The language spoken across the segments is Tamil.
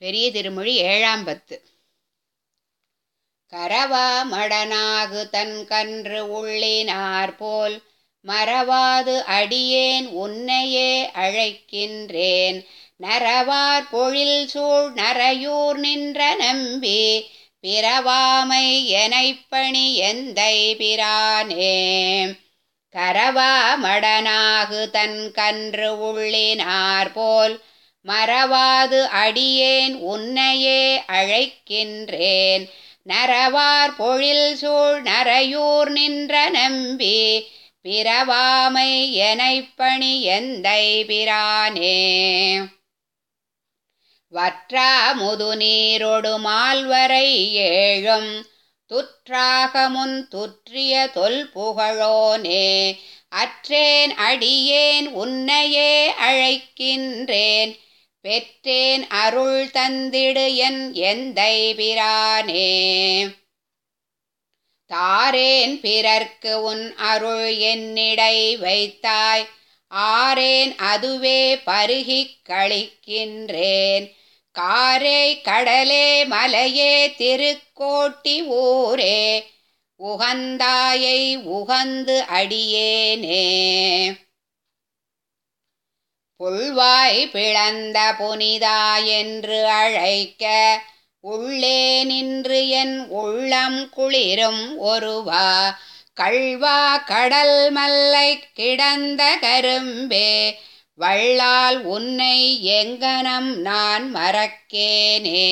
பெரிய திருமொழி ஏழாம் பத்து கரவா மடனாகு தன் கன்று உள்ளினார் போல் மறவாது அடியேன் உன்னையே அழைக்கின்றேன் நரவார் பொழில் சூழ் நரையூர் நின்ற நம்பி பிறவாமை எனைப்பணி எந்தை பிரானே கரவா மடனாகு தன் கன்று உள்ளினார் போல் மறவாது அடியேன் உன்னையே அழைக்கின்றேன் நரவார் பொழில் சூழ் நரையூர் நின்ற நம்பி பிறவாமை எனைப்பணி எந்தை பிரானே வற்றா முதுநீரொடு மால்வரை ஏழும் துற்றாக முன் துற்றிய தொல் புகழோனே அற்றேன் அடியேன் உன்னையே அழைக்கின்றேன் பெற்றேன் அருள் தந்திடு என் எந்தை பிரானே தாரேன் பிறர்க்கு உன் அருள் என்னிடை வைத்தாய் ஆரேன் அதுவே பருகிக் கழிக்கின்றேன் காரே கடலே மலையே திருக்கோட்டி ஊரே உகந்தாயை உகந்து அடியேனே புல்வாய் பிளந்த புனிதா என்று அழைக்க உள்ளே நின்று என் உள்ளம் குளிரும் ஒருவா கள்வா கடல் மல்லை கிடந்த கரும்பே வள்ளால் உன்னை எங்கனம் நான் மறக்கேனே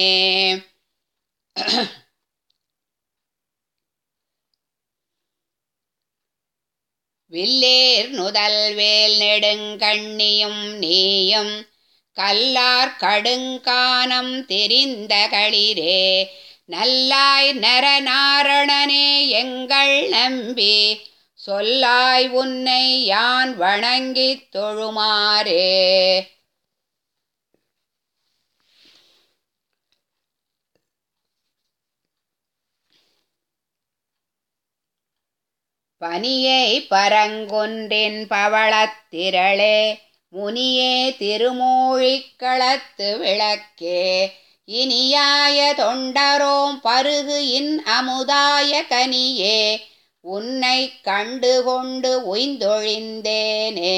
வில்லேர் நுதல்வேல் நெடுங்கண்ணியும் நீயும் கல்லார் கடுங்கானம் தெரிந்த களிரே நல்லாய் நரநாரணனே எங்கள் நம்பி சொல்லாய் உன்னை யான் வணங்கித் தொழுமாறே பனியை பரங்குன்றின் பவளத்திரளே முனியே திருமூழிக்களத்து விளக்கே இனியாய தொண்டரோம் பருகு இன் அமுதாய கனியே உன்னை கண்டு கொண்டு உய்ந்தொழிந்தேனே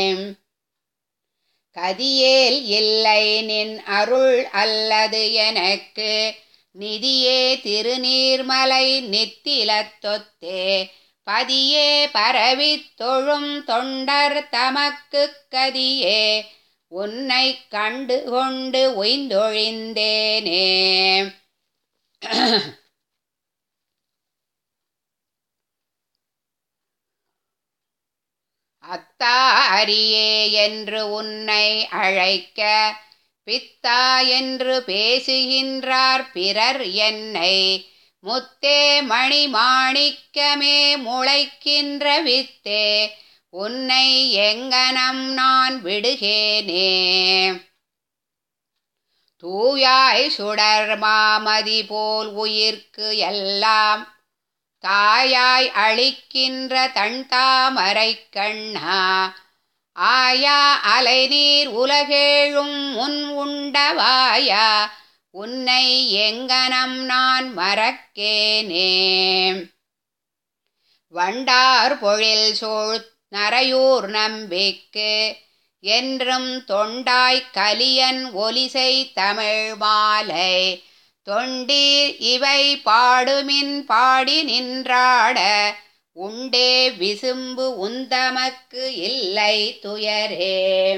கதியேல் இல்லை நின் அருள் அல்லது எனக்கு நிதியே திருநீர்மலை நித்திலத்தொத்தே பதியே பரவித் தொழும் தொண்டர் தமக்கு கதியே உன்னை கண்டு கொண்டு உய்ந்தொழிந்தேனே அத்தா அரியே என்று உன்னை அழைக்க பித்தா என்று பேசுகின்றார் பிறர் என்னை முத்தே மணி மாணிக்கமே முளைக்கின்ற வித்தே உன்னை எங்கனம் நான் விடுகேனே தூயாய் சுடர் மாமதி போல் உயிர்க்கு எல்லாம் தாயாய் அளிக்கின்ற தன் தாமரை கண்ணா ஆயா அலைநீர் உலகேழும் முன் உண்டவாயா உன்னை எங்கனம் நான் மறக்கேனே வண்டார் பொழில் சூழ் நரையூர் நம்பிக்கு என்றும் தொண்டாய் கலியன் ஒலிசை தமிழ் மாலை தொண்டீர் இவை பாடுமின் பாடி நின்றாட உண்டே விசும்பு உந்தமக்கு இல்லை துயரே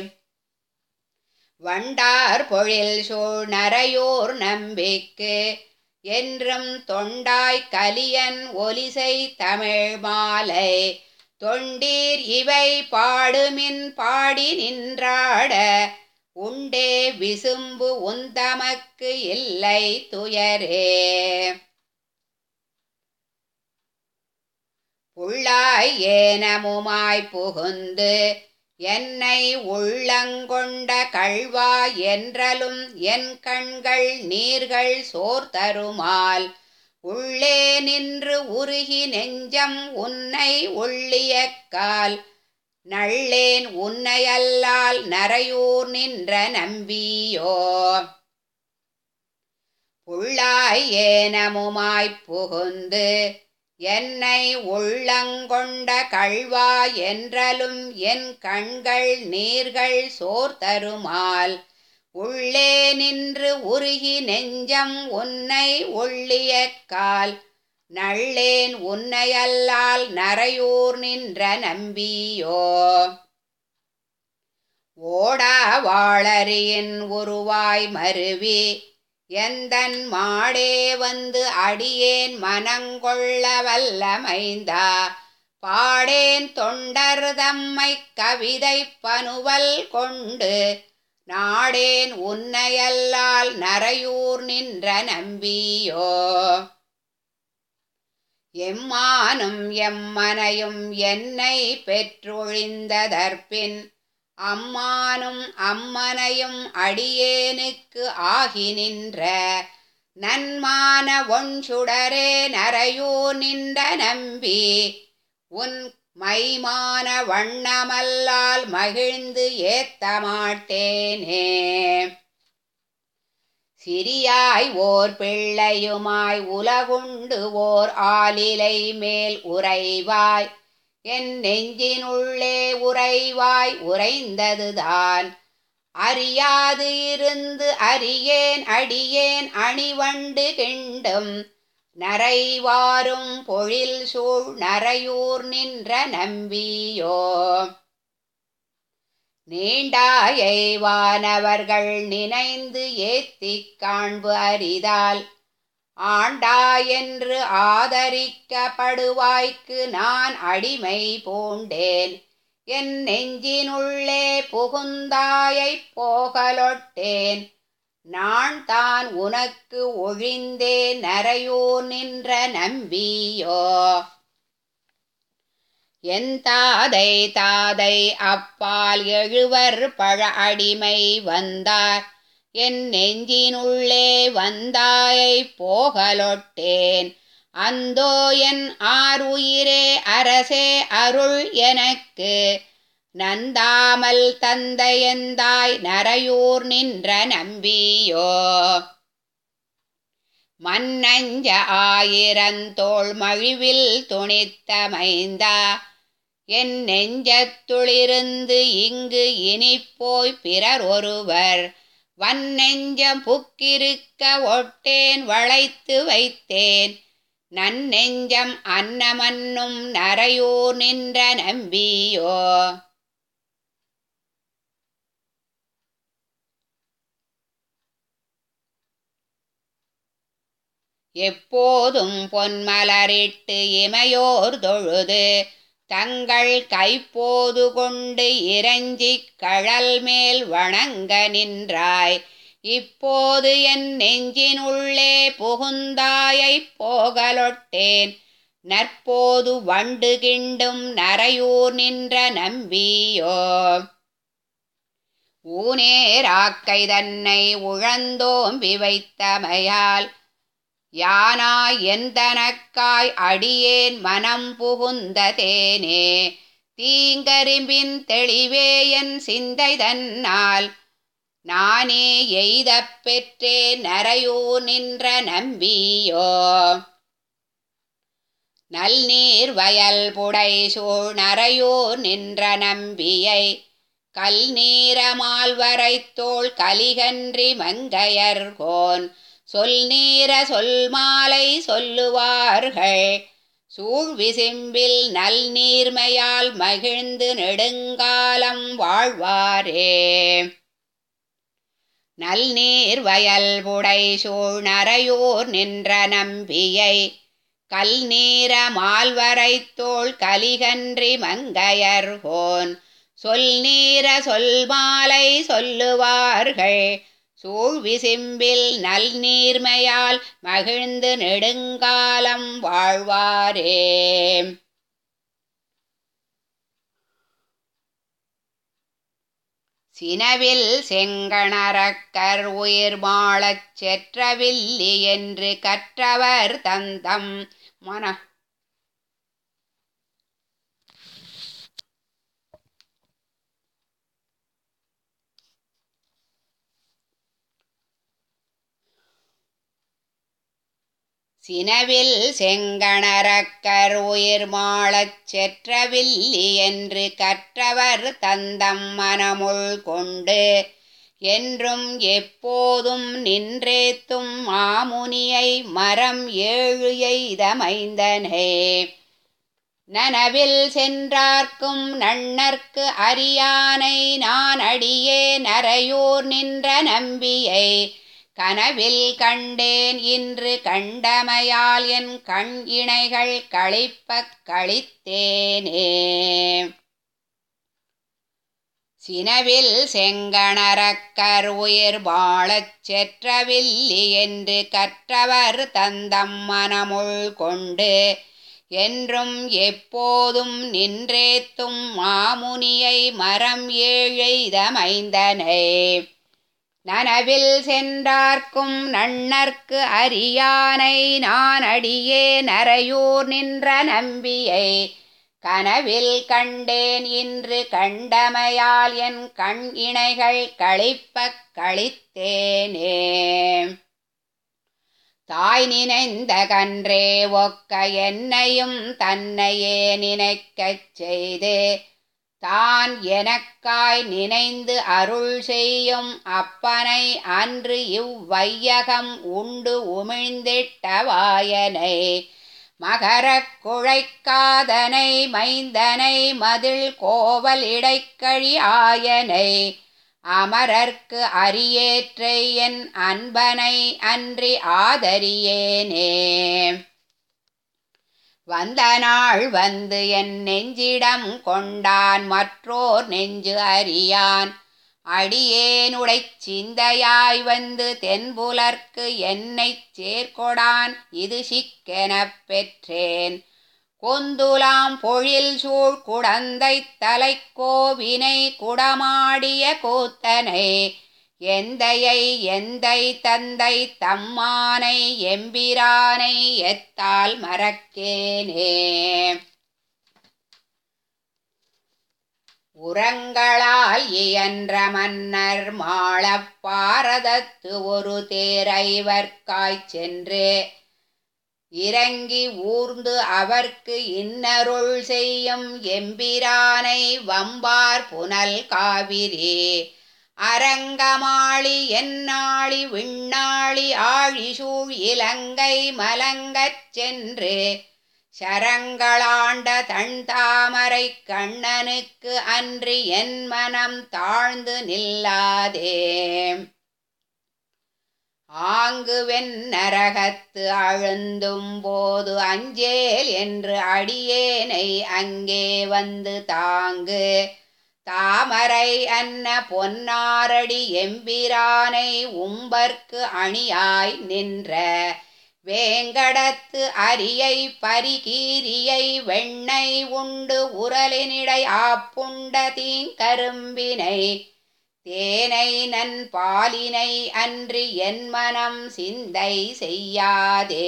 வண்டார் பொழில் சூழ் நரையோர் நம்பிக்கு என்றும் தொண்டாய் கலியன் ஒலிசை தமிழ் மாலை தொண்டீர் இவை பாடுமின் பாடி நின்றாட உண்டே விசும்பு உந்தமக்கு இல்லை துயரே புள்ளாய் ஏனமுமாய் புகுந்து என்னை உள்ளங்கொண்ட கழ்வா என்றலும் என் கண்கள் நீர்கள் சோர்தருமால் உள்ளே நின்று உருகி நெஞ்சம் உன்னை உள்ளியக்கால் நள்ளேன் உன்னையல்லால் நரையூர் நின்ற நம்பியோ புள்ளாய் ஏனமுமாய்ப் புகுந்து என்னை உள்ளங்கொண்ட கள்வா என்றலும் என் கண்கள் நீர்கள் சோர்தருமால் உள்ளே நின்று உருகி நெஞ்சம் உன்னை ஒள்ளிய கால் நள்ளேன் உன்னையல்லால் நரையூர் நின்ற நம்பியோ ஓடா வாழறியின் உருவாய் மருவி எந்தன் மாடே வந்து அடியேன் மனங்கொள்ள வல்லமைந்தா பாடேன் தொண்டர் தம்மை கவிதை பனுவல் கொண்டு நாடேன் உன்னையல்லால் நரையூர் நின்ற நம்பியோ எம்மானும் எம்மனையும் என்னை பெற்றொழிந்ததற்பின் அம்மானும் அம்மனையும் அடியேனுக்கு ஆகி நின்ற நன்மான ஒன்சுடரே நரையூர் நின்ற நம்பி உன் மைமான வண்ணமல்லால் மகிழ்ந்து ஏத்த மாட்டேனே சிறியாய் ஓர் பிள்ளையுமாய் உலகுண்டு ஓர் ஆலிலை மேல் உறைவாய் என் நெஞ்சினுள்ளே உறைவாய் உறைந்ததுதான் அறியாது இருந்து அறியேன் அடியேன் அணிவண்டு கிண்டும் நரைவாரும் பொழில் சூழ் நரையூர் நின்ற நம்பியோ நீண்டாயை வானவர்கள் நினைந்து ஏத்திக் காண்பு அரிதால் ஆண்டா என்று ஆதரிக்கப்படுவாய்க்கு நான் அடிமை பூண்டேன் என் நெஞ்சினுள்ளே புகுந்தாயைப் போகலொட்டேன் நான் தான் உனக்கு ஒழிந்தேன் நரையூர் நின்ற நம்பியோ என் தாதை தாதை அப்பால் எழுவர் பழ அடிமை வந்தார் என் நெஞ்சினுள்ளே வந்தாயை போகலொட்டேன் அந்தோ என் ஆறுயிரே அரசே அருள் எனக்கு நந்தாமல் தந்தையந்தாய் நரையூர் நின்ற நம்பியோ மன்னஞ்ச ஆயிரந்தோள் மழிவில் துணித்தமைந்தா என் நெஞ்சத்துளிருந்து இங்கு இனிப்போய் பிறர் ஒருவர் வன்னெஞ்சம் புக்கிருக்க ஒட்டேன் வளைத்து வைத்தேன் நன்னெஞ்சம் அன்னமன்னும் நரையூர் நின்ற நம்பியோ எப்போதும் பொன்மலரிட்டு இமையோர் தொழுது தங்கள் கைப்போது கொண்டு இறைஞ்சிக் கழல் மேல் வணங்க நின்றாய் இப்போது என் நெஞ்சினுள்ளே புகுந்தாயைப் போகலொட்டேன் நற்போது வண்டு கிண்டும் நரையூர் நின்ற நம்பியோ ஊனேராக்கை தன்னை உழந்தோம்பி வைத்தமையால் யானாய் எந்தனக்காய் அடியேன் மனம் புகுந்த தேனே தீங்கரிம்பின் தெளிவே என் சிந்தை தன்னால் நானே எய்தப் பெற்றே நரையூர் நின்ற நம்பியோ நல்நீர் வயல் புடை சூழ் நரையூர் நின்ற நம்பியை கல் நீரமால்வரைத்தோள் கலிகன்றி மங்கையர்கோன் சொல் நீர சொல் மாலை சொல்லுவார்கள் சூழ் விசிம்பில் நல் நீர்மையால் மகிழ்ந்து நெடுங்காலம் வாழ்வாரே நல் நீர் வயல் புடை சூழ் நரையூர் நின்ற நம்பியை கல் நீர மால்வரைத்தோள் கலிகன்றி மங்கையர்கோன் சொல் நீர சொல் மாலை சொல்லுவார்கள் சூழ் விசிம்பில் நல் நீர்மையால் மகிழ்ந்து நெடுங்காலம் வாழ்வாரே சினவில் செங்கணரக்கர் உயிர் மாளச் செற்றவில்லி என்று கற்றவர் தந்தம் மன சினவில் செங்கணரக்கர் உயிர் மாளச் செற்றவில்லி என்று கற்றவர் தந்தம் மனமுள் கொண்டு என்றும் எப்போதும் நின்றேத்தும் மாமுனியை மரம் ஏழு எய்தமைந்தனே நனவில் சென்றார்க்கும் நன்னர்க்கு அறியானை நான் அடியே நரையூர் நின்ற நம்பியை கனவில் கண்டேன் இன்று கண்டமையால் என் கண் இணைகள் களிப்பக் களித்தேனே சினவில் செங்கணரக்கர் உயிர் வாழச் செற்றவில்லி என்று கற்றவர் தந்தம் மனமுள் கொண்டு என்றும் எப்போதும் நின்றேத்தும் மாமுனியை மரம் ஏழெய்தமைந்தனை நனவில் சென்றார்க்கும் நன்னர்க்கு அறியானை நான் அடியே நரையூர் நின்ற நம்பியை கனவில் கண்டேன் இன்று கண்டமையால் என் கண் இணைகள் களிப்பக் களித்தேனே தாய் நினைந்த கன்றே ஒக்க என்னையும் தன்னையே நினைக்கச் செய்து தான் எனக்காய் நினைந்து அருள் செய்யும் அப்பனை அன்று இவ்வையகம் உண்டு உமிழ்ந்திட்ட வாயனை மகரக் குழைக்காதனை மைந்தனை மதில் கோவல் இடைக்கழி ஆயனை அமரர்க்கு அரியேற்றை என் அன்பனை அன்றி ஆதரியேனே வந்த நாள் வந்து என் நெஞ்சிடம் கொண்டான் மற்றோர் நெஞ்சு அறியான் அடியேனுடைச் சிந்தையாய் வந்து தென்புலர்க்கு என்னைச் சேர்கொடான் இது சிக்கெனப் பெற்றேன் கொந்துலாம் பொழில் சூழ் குடந்தை தலைக்கோவினை குடமாடிய கூத்தனை எந்தையை எந்தை தந்தை தம்மானை எம்பிரானை எத்தால் மறக்கேனே உரங்களால் இயன்ற மன்னர் மாளப் பாரதத்து ஒரு தேரைவர்க்காய்ச் சென்று இறங்கி ஊர்ந்து அவர்க்கு இன்னருள் செய்யும் எம்பிரானை வம்பார் புனல் காவிரி அரங்கமாளி என்னாளி விண்ணாளி ஆழிசூழ் இலங்கை மலங்கச் சென்று சரங்களாண்ட தன் தாமரை கண்ணனுக்கு அன்றி என் மனம் தாழ்ந்து நில்லாதே ஆங்கு வெண்ணரகத்து அழுந்தும் போது அஞ்சேல் என்று அடியேனை அங்கே வந்து தாங்கு தாமரை அன்ன பொன்னாரடி எம்பிரானை உம்பர்க்கு அணியாய் நின்ற வேங்கடத்து அரியை பரிகீரியை வெண்ணை உண்டு உரலினிடை ஆப்புண்ட தீங்கரும்பினை தேனை நன் பாலினை அன்றி என் மனம் சிந்தை செய்யாதே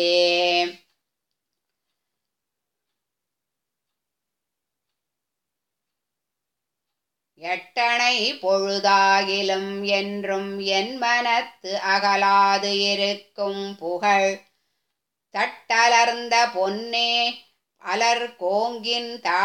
எட்டணை பொழுதாகிலும் என்றும் என் மனத்து அகலாது இருக்கும் புகழ் தட்டலர்ந்த பொன்னே அலர் கோங்கின் தா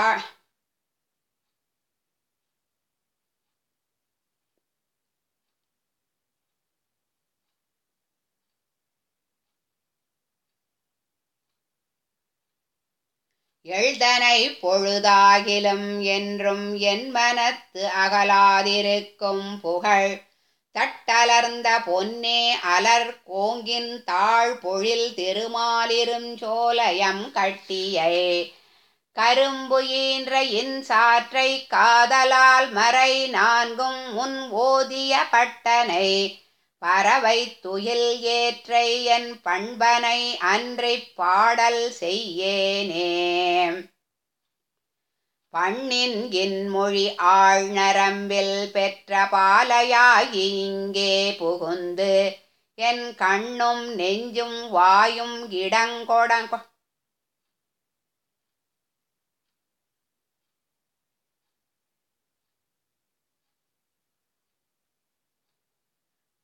எழுதனை பொழுதாகிலும் என்றும் என் மனத்து அகலாதிருக்கும் புகழ் தட்டலர்ந்த பொன்னே அலர் கோங்கின் தாழ் பொழில் திருமாலிரும் சோலயம் கட்டியை கரும்பு ஈன்ற இன் சாற்றை காதலால் மறை நான்கும் முன் ஓதிய பட்டனை பறவை துயில் ஏற்றை என் பண்பனை அன்றிப் பாடல் செய்யேனே பண்ணின் இன்மொழி ஆழ்நரம்பில் பெற்ற பாலையாகி இங்கே புகுந்து என் கண்ணும் நெஞ்சும் வாயும் இடங்கொட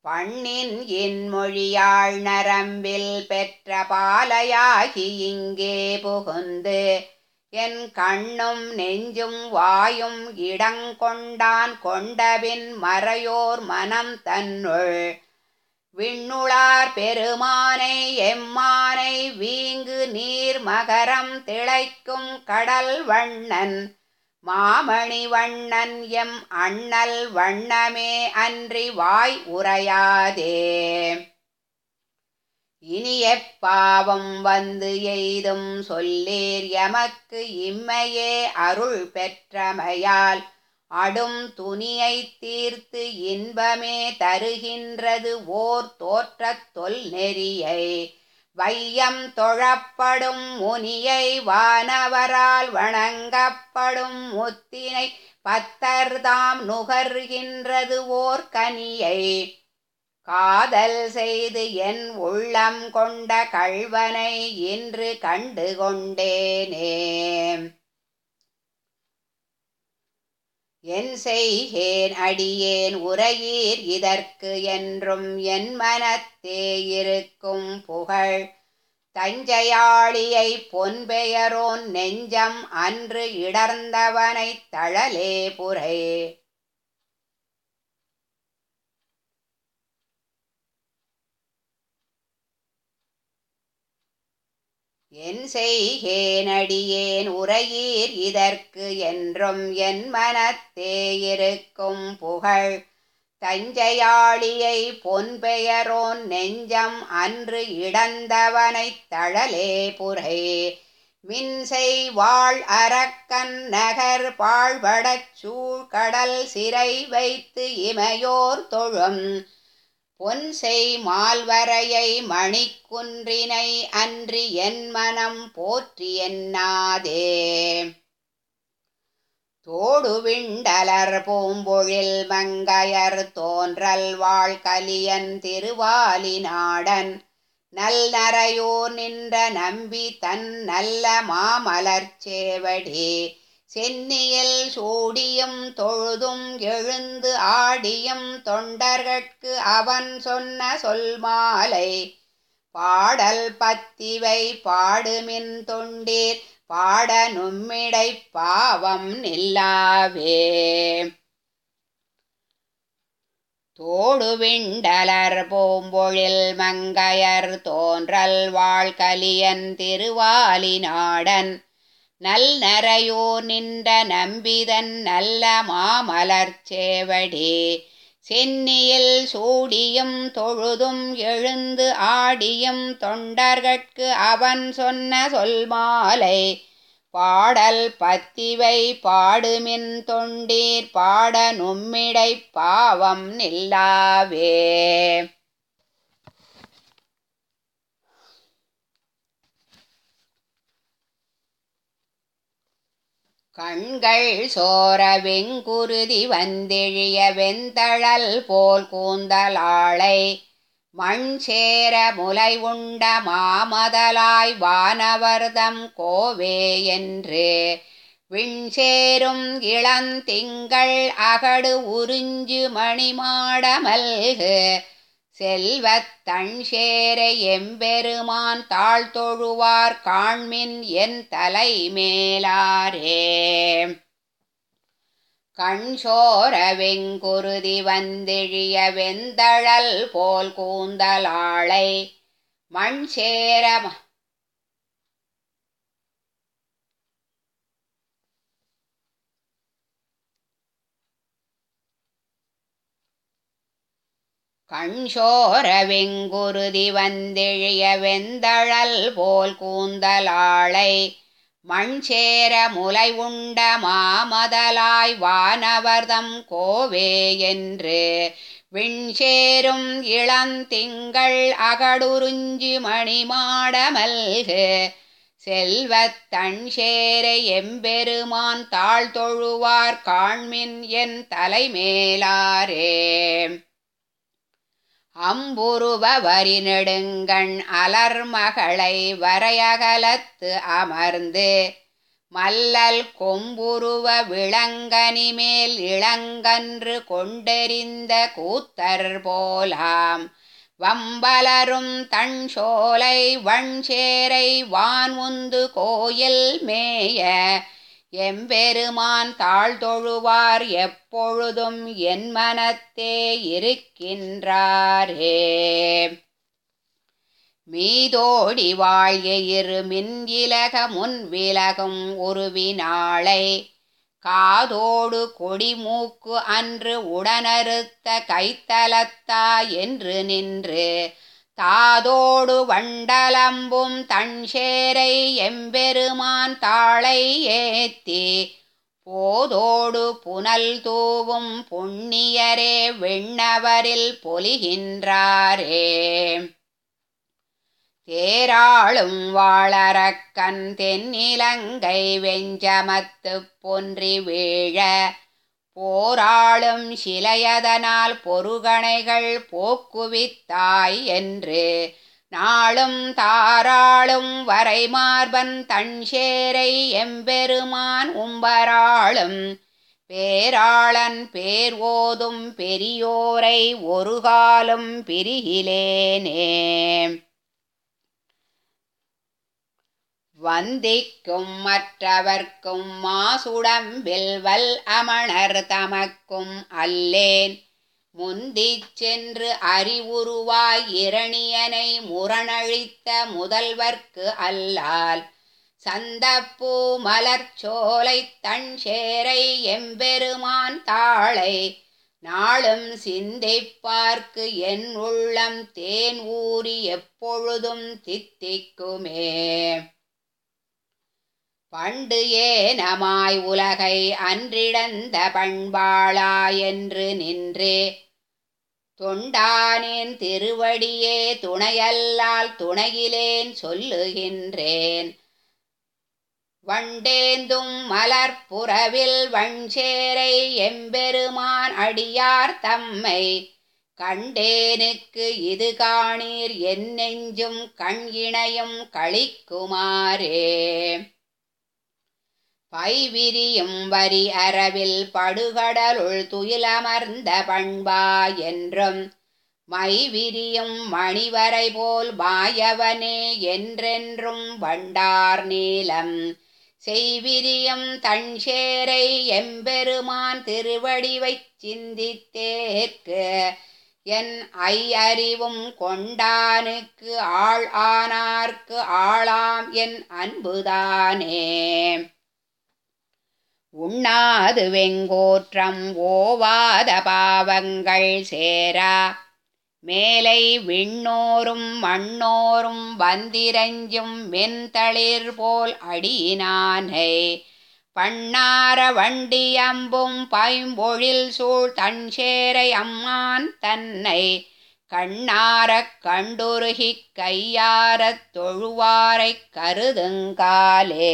பண்ணின் இன்மொழியாள் நரம்பில் பெற்ற பாலையாகி இங்கே புகுந்து என் கண்ணும் நெஞ்சும் வாயும் இடங்கொண்டான் கொண்டபின் மறையோர் மனம் தன்னுள் விண்ணுளார் பெருமானை எம்மானை வீங்கு நீர் மகரம் திளைக்கும் கடல் வண்ணன் மாமணி வண்ணன் எம் அண்ணல் வண்ணமே அன்றி வாய் உரையாதே இனி எப்பாவம் வந்து எய்தும் சொல்லீர் எமக்கு இம்மையே அருள் பெற்றமையால் அடும் துணியை தீர்த்து இன்பமே தருகின்றது ஓர் தோற்றத் தொல் நெறியை வையம் தொழப்படும் முனியை வானவரால் வணங்கப்படும் முத்தினை பத்தர்தாம் நுகர்கின்றது ஓர் கனியை காதல் செய்து என் உள்ளம் கொண்ட கள்வனை இன்று கண்டு கொண்டேனே என் செய்கேன் அடியேன் உரையீர் இதற்கு என்றும் என் மனத்தே இருக்கும் புகழ் தஞ்சையாளியை பொன்பெயரோன் நெஞ்சம் அன்று இடர்ந்தவனைத் தழலே புரை என் செய்கேனடியேன் உரையீர் இதற்கு என்றும் என் மனத்தே இருக்கும் புகழ் தஞ்சையாளியை பொன்பெயரோன் நெஞ்சம் அன்று இடந்தவனைத் தழலே புரை மின்சை வாழ் அரக்கன் நகர் பாழ்படச் சூழ்கடல் சிறை வைத்து இமையோர் தொழும் பொன்செய் மால்வரையை மணிக்குன்றினை அன்றி என் மனம் போற்றி எண்ணாதே தோடு விண்டலர் பூம்பொழில் மங்கையர் தோன்றல் வாழ் கலியன் திருவாலி நாடன் நல் நரையோர் நின்ற நம்பி தன் நல்ல மாமலர்ச் சேவடி சென்னியில் சூடியும் தொழுதும் எழுந்து ஆடியும் தொண்டர்கட்கு அவன் சொன்ன சொல் மாலை பாடல் பத்திவை பாடுமின் தொண்டீர் பாட நும்மிடை பாவம் நில்லாவே தோடு விண்டலர் பூம்பொழில் மங்கையர் தோன்றல் வாழ்கலியன் திருவாலி நாடன் நல் நரையோர் நின்ற நம்பிதன் நல்ல மாமலர்ச் சேவடி சென்னியில் சூடியும் தொழுதும் எழுந்து ஆடியும் தொண்டர்கட்கு அவன் சொன்ன சொல் மாலை பாடல் பத்திவை பாடுமின் தொண்டீர் பாட நும்மிடை பாவம் நில்லாவே கண்கள் சோர வெங்குருதி வந்தெழிய வெந்தழல் போல் கூந்தலாளை மண் சேர முலை உண்ட மாமதலாய் வானவர்தம் கோவே என்று விண்சேரும் இளந்திங்கள் அகடு உறிஞ்சு மணிமாடமல்கு செல்வத் தண்சேரை எம்பெருமான் தாழ்தொழுவார் காண்மின் என் தலை மேலாரே கண்சோர வெங்குருதி வந்தெழிய வெந்தழல் போல் கூந்தலாளை மண் சேர கண்சோர வெங்குருதி வந்தெழிய வெந்தழல் போல் கூந்தலாளை மண் சேர முலை உண்ட மாமதலாய் வானவர்தம் கோவே என்று விண்சேரும் இளந்திங்கள் அகடுருஞ்சி மணிமாடமல்கு செல்வத் தண்சேரை எம்பெருமான் தாழ்தொழுவார் காண்மின் என் தலைமேலாரே அம்புருவ வரி நெடுங்கண் அலர்மகளை வரையகலத்து அமர்ந்து மல்லல் கொம்புருவ விளங்கனி மேல் இளங்கன்று கொண்டெறிந்த கூத்தர் போலாம் வம்பலரும் தன் சோலை வண்சேரை வான்முந்து கோயில் மேய எம்பெருமான் தாழ்தொழுவார் எப்பொழுதும் என் மனத்தே இருக்கின்றாரே மீதோடி வாழ்க இரு மின் இலக முன் விலகும் ஒரு வினாளை காதோடு கொடிமூக்கு அன்று உடனறுத்த கைத்தலத்தா என்று நின்று தாதோடு வண்டலம்பும் தன்சேரை எம்பெருமான் தாளை ஏத்தி போதோடு புனல் தூவும் புண்ணியரே விண்ணவரில் பொலிகின்றாரே தேராளும் வாழறக்கன் தென்னிலங்கை வெஞ்சமத்து பொன்றி வீழ போராளும் சிலையதனால் பொறுகணைகள் போக்குவித்தாய் என்று நாளும் தாராளும் வரைமார்பன் தன்சேரை எம்பெருமான் உம்பராளும் பேராளன் பேர் ஓதும் பெரியோரை ஒரு காலம் பிரிகிலேனே வந்திக்கும் மற்றவர்க்கும் மாசுடம்பில் வல் அமணர் தமக்கும் அல்லேன் முந்திச் சென்று அறிவுருவாய் இரணியனை முரணழித்த முதல்வர்க்கு அல்லால் சந்தப்பூ மலர்ச்சோலை தன் சேரை எம்பெருமான் தாளை நாளும் சிந்திப்பார்க்கு என் உள்ளம் தேன் ஊறி எப்பொழுதும் தித்திக்குமே பண்டு ஏனமாய் உலகை அன்றிடந்த பண்பாளா என்று நின்று தொண்டானேன் திருவடியே துணையல்லால் துணையிலேன் சொல்லுகின்றேன் வண்டேந்தும் மலர்புறவில் வண்சேரை எம்பெருமான் அடியார் தம்மை கண்டேனுக்கு இது காணீர் என் நெஞ்சும் கண் இணையும் களிக்குமாறே பைவிரியும் வரி அரவில் படுகடலுள் துயிலமர்ந்த பண்பா என்றும் மைவிரியும் மணிவரை போல் மாயவனே என்றென்றும் வண்டார் நீலம் செய்விரியும் தன்சேரை எம்பெருமான் திருவடிவைச் சிந்தித்தேற்கு என் ஐ அறிவும் கொண்டானுக்கு ஆள் ஆனார்க்கு ஆளாம் என் அன்புதானே உண்ணாது வெங்கோற்றம் ஓவாத பாவங்கள் சேரா மேலை விண்ணோரும் மண்ணோரும் வந்திரஞ்சும் வெண்தளிர் போல் அடியினானை பண்ணார வண்டியம்பும் பைம்பொழில் சூழ் தன்சேரை அம்மான் தன்னை கண்ணாரக் கண்டுருகிக் கையாரத் தொழுவாரைக் கருதுங்காலே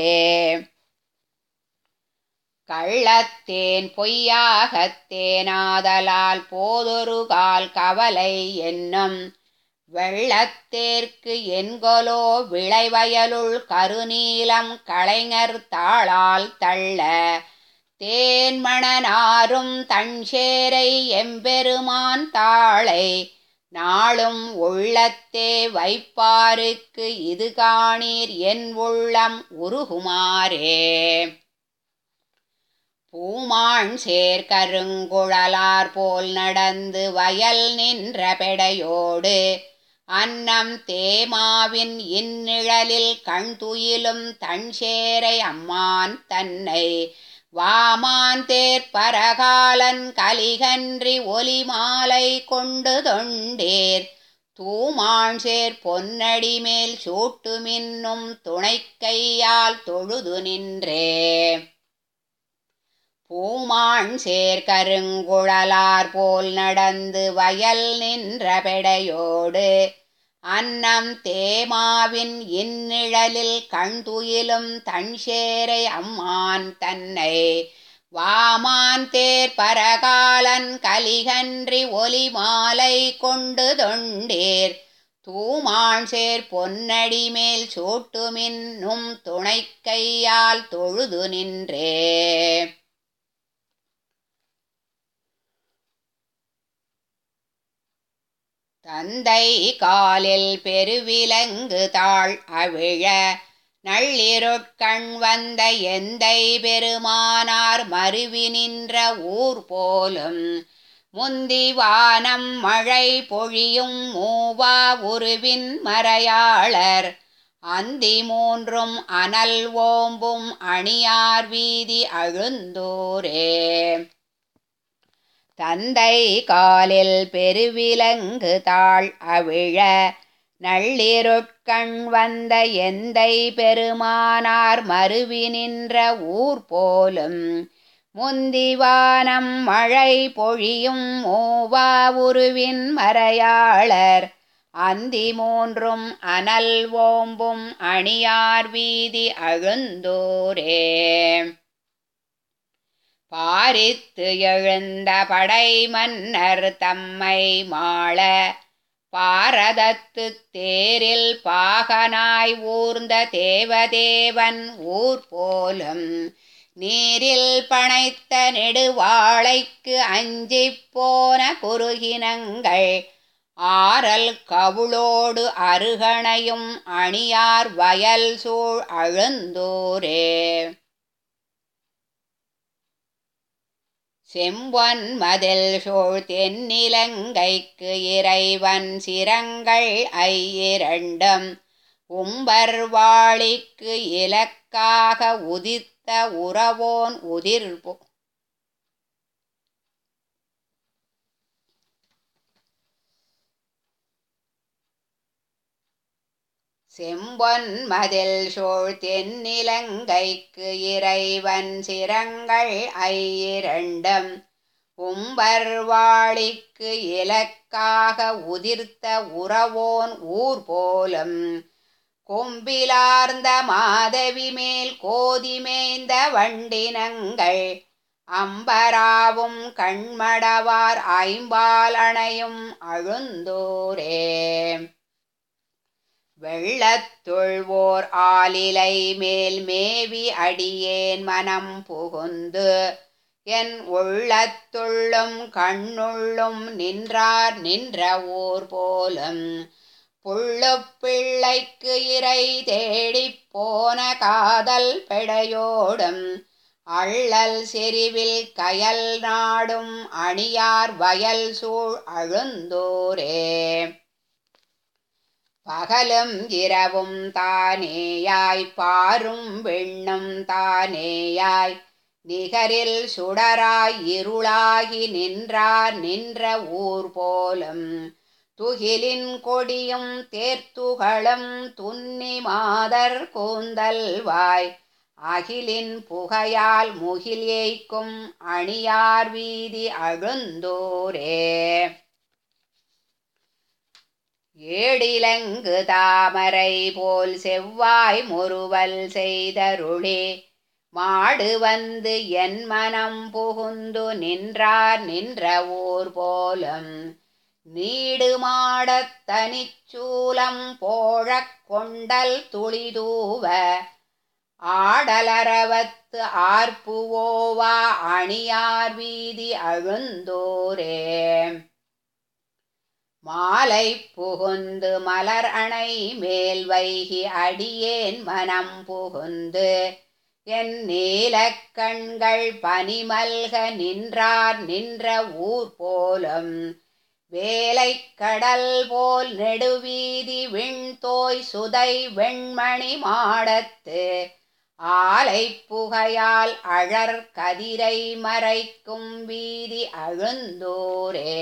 கள்ளத்தேன் பொய்யாகத்தேனாதலால் போதொரு கால் கவலை என்னும் வெள்ளத்தேர்க்கு என்கொலோ விளைவயலுள் கருநீலம் கலைஞர் தாளால் தள்ள தேன்மணனாரும் தன்சேரை எம்பெருமான் தாளை நாளும் உள்ளத்தே வைப்பாருக்கு இது காணீர் என் உள்ளம் உருகுமாறே பூமான் சேர்கருங்குழலார் போல் நடந்து வயல் நின்ற பெடையோடு அன்னம் தேமாவின் இந்நிழலில் கண் துயிலும் தன்சேரை அம்மான் தன்னை வாமான் தேர்ப்பரகாலன் கலிகன்றி ஒலி மாலை கொண்டு தொண்டேர் தூமான் சேர் பொன்னடி மேல் சூட்டு மின்னும் துணைக்கையால் தொழுது நின்றே பூமான் சேர்கருங்குழலார் போல் நடந்து வயல் நின்ற பெடையோடு அன்னம் தேமாவின் இந்நிழலில் கண் துயிலும் தன்சேரை அம்மான் தன்னை வாமான் தேர் பரகாலன் கலிகன்றி ஒலி மாலை கொண்டு தொண்டேர் தூமான் சேர் பொன்னடி மேல் சூட்டுமின்னும் துணைக்கையால் தொழுது நின்றே தந்தை காலில் பெருவிலங்கு தாழ் அவிழ நள்ளிருட்கண் வந்த எந்தை பெருமானார் மருவி நின்ற ஊர் போலும் முந்தி வானம் மழை பொழியும் மூவா உருவின் மறையாளர் அந்தி மூன்றும் அனல் ஓம்பும் அணியார் வீதி அழுந்தூரே தந்தை காலில் பெருவிலங்கு தாழ் அவிழ நள்ளிருட்கண் வந்த எந்தை பெருமானார் மருவி நின்ற ஊர் போலும் முந்திவானம் மழை பொழியும் மூவா உருவின் மறையாளர் அந்தி மூன்றும் அனல் ஓம்பும் அணியார் வீதி அழுந்தோரே பாரித்து எழுந்த படை மன்னர் தம்மை மாள பாரதத்து தேரில் பாகனாய் ஊர்ந்த தேவதேவன் ஊர் போலும் நீரில் பனைத்த நெடுவாழைக்கு அஞ்சிப் போன குறுகினங்கள் ஆரல் கவுளோடு அருகணையும் அணியார் வயல் சூழ் அழுந்தோரே செம்பொன் மதில் சூழ் தென்னிலங்கைக்கு இறைவன் சிரங்கள் ஐயிரண்டும் உம்பர் வாளிக்கு இலக்காக உதித்த உறவோன் உதிர்பு செம்பொன் மதில் சூழ் தென்னிலங்கைக்கு இறைவன் சிரங்கள் ஐயிரண்டும் உம்பர் வாளிக்கு இலக்காக உதிர்த்த உறவோன் ஊர் போலும் கொம்பிலார்ந்த மாதவி மேல் கோதிமேந்த வண்டினங்கள் அம்பராவும் கண்மடவார் ஐம்பால் அணையும் அழுந்தோரே வெள்ளத்துள்வோர் ஆலிலை மேல் மேவி அடியேன் மனம் புகுந்து என் உள்ளத்துள்ளும் கண்ணுள்ளும் நின்றார் நின்ற ஊர் போலும் புள்ளுப் பிள்ளைக்கு இறை தேடிப் போன காதல் பெடையோடும் அள்ளல் செறிவில் கயல் நாடும் அணியார் வயல் சூழ் அழுந்தோரே பகலும் இரவும் தானேயாய் பாரும் வெண்ணும் தானேயாய் நிகரில் சுடராய் இருளாகி நின்றார் நின்ற ஊர் போலும் துகிலின் கொடியும் தேர்த்துகளும் துன்னி மாதர் கூந்தல் வாய் அகிலின் புகையால் முகில் ஏய்க்கும் அணியார் வீதி அழுந்தோரே ஏடிலங்கு தாமரை போல் செவ்வாய் முறுவல் செய்தருளே மாடு வந்து என் மனம் புகுந்து நின்றார் நின்ற ஊர் போலும் நீடு மாடத் தனிச்சூலம் போழக் கொண்டல் துளிதூவ ஆடலரவத்து ஆர்ப்புவோவா அணியார் வீதி அழுந்தோரே மாலை புகுந்து மலர் அணை மேல் வைகி அடியேன் மனம் புகுந்து என் நீலக் கண்கள் பனிமல்க நின்றார் நின்ற ஊர் போலும் வேலைக் கடல் போல் நெடுவீதி விண்தோய் சுதை வெண்மணி மாடத்து ஆலை புகையால் அழற் கதிரை மறைக்கும் வீதி அழுந்தோரே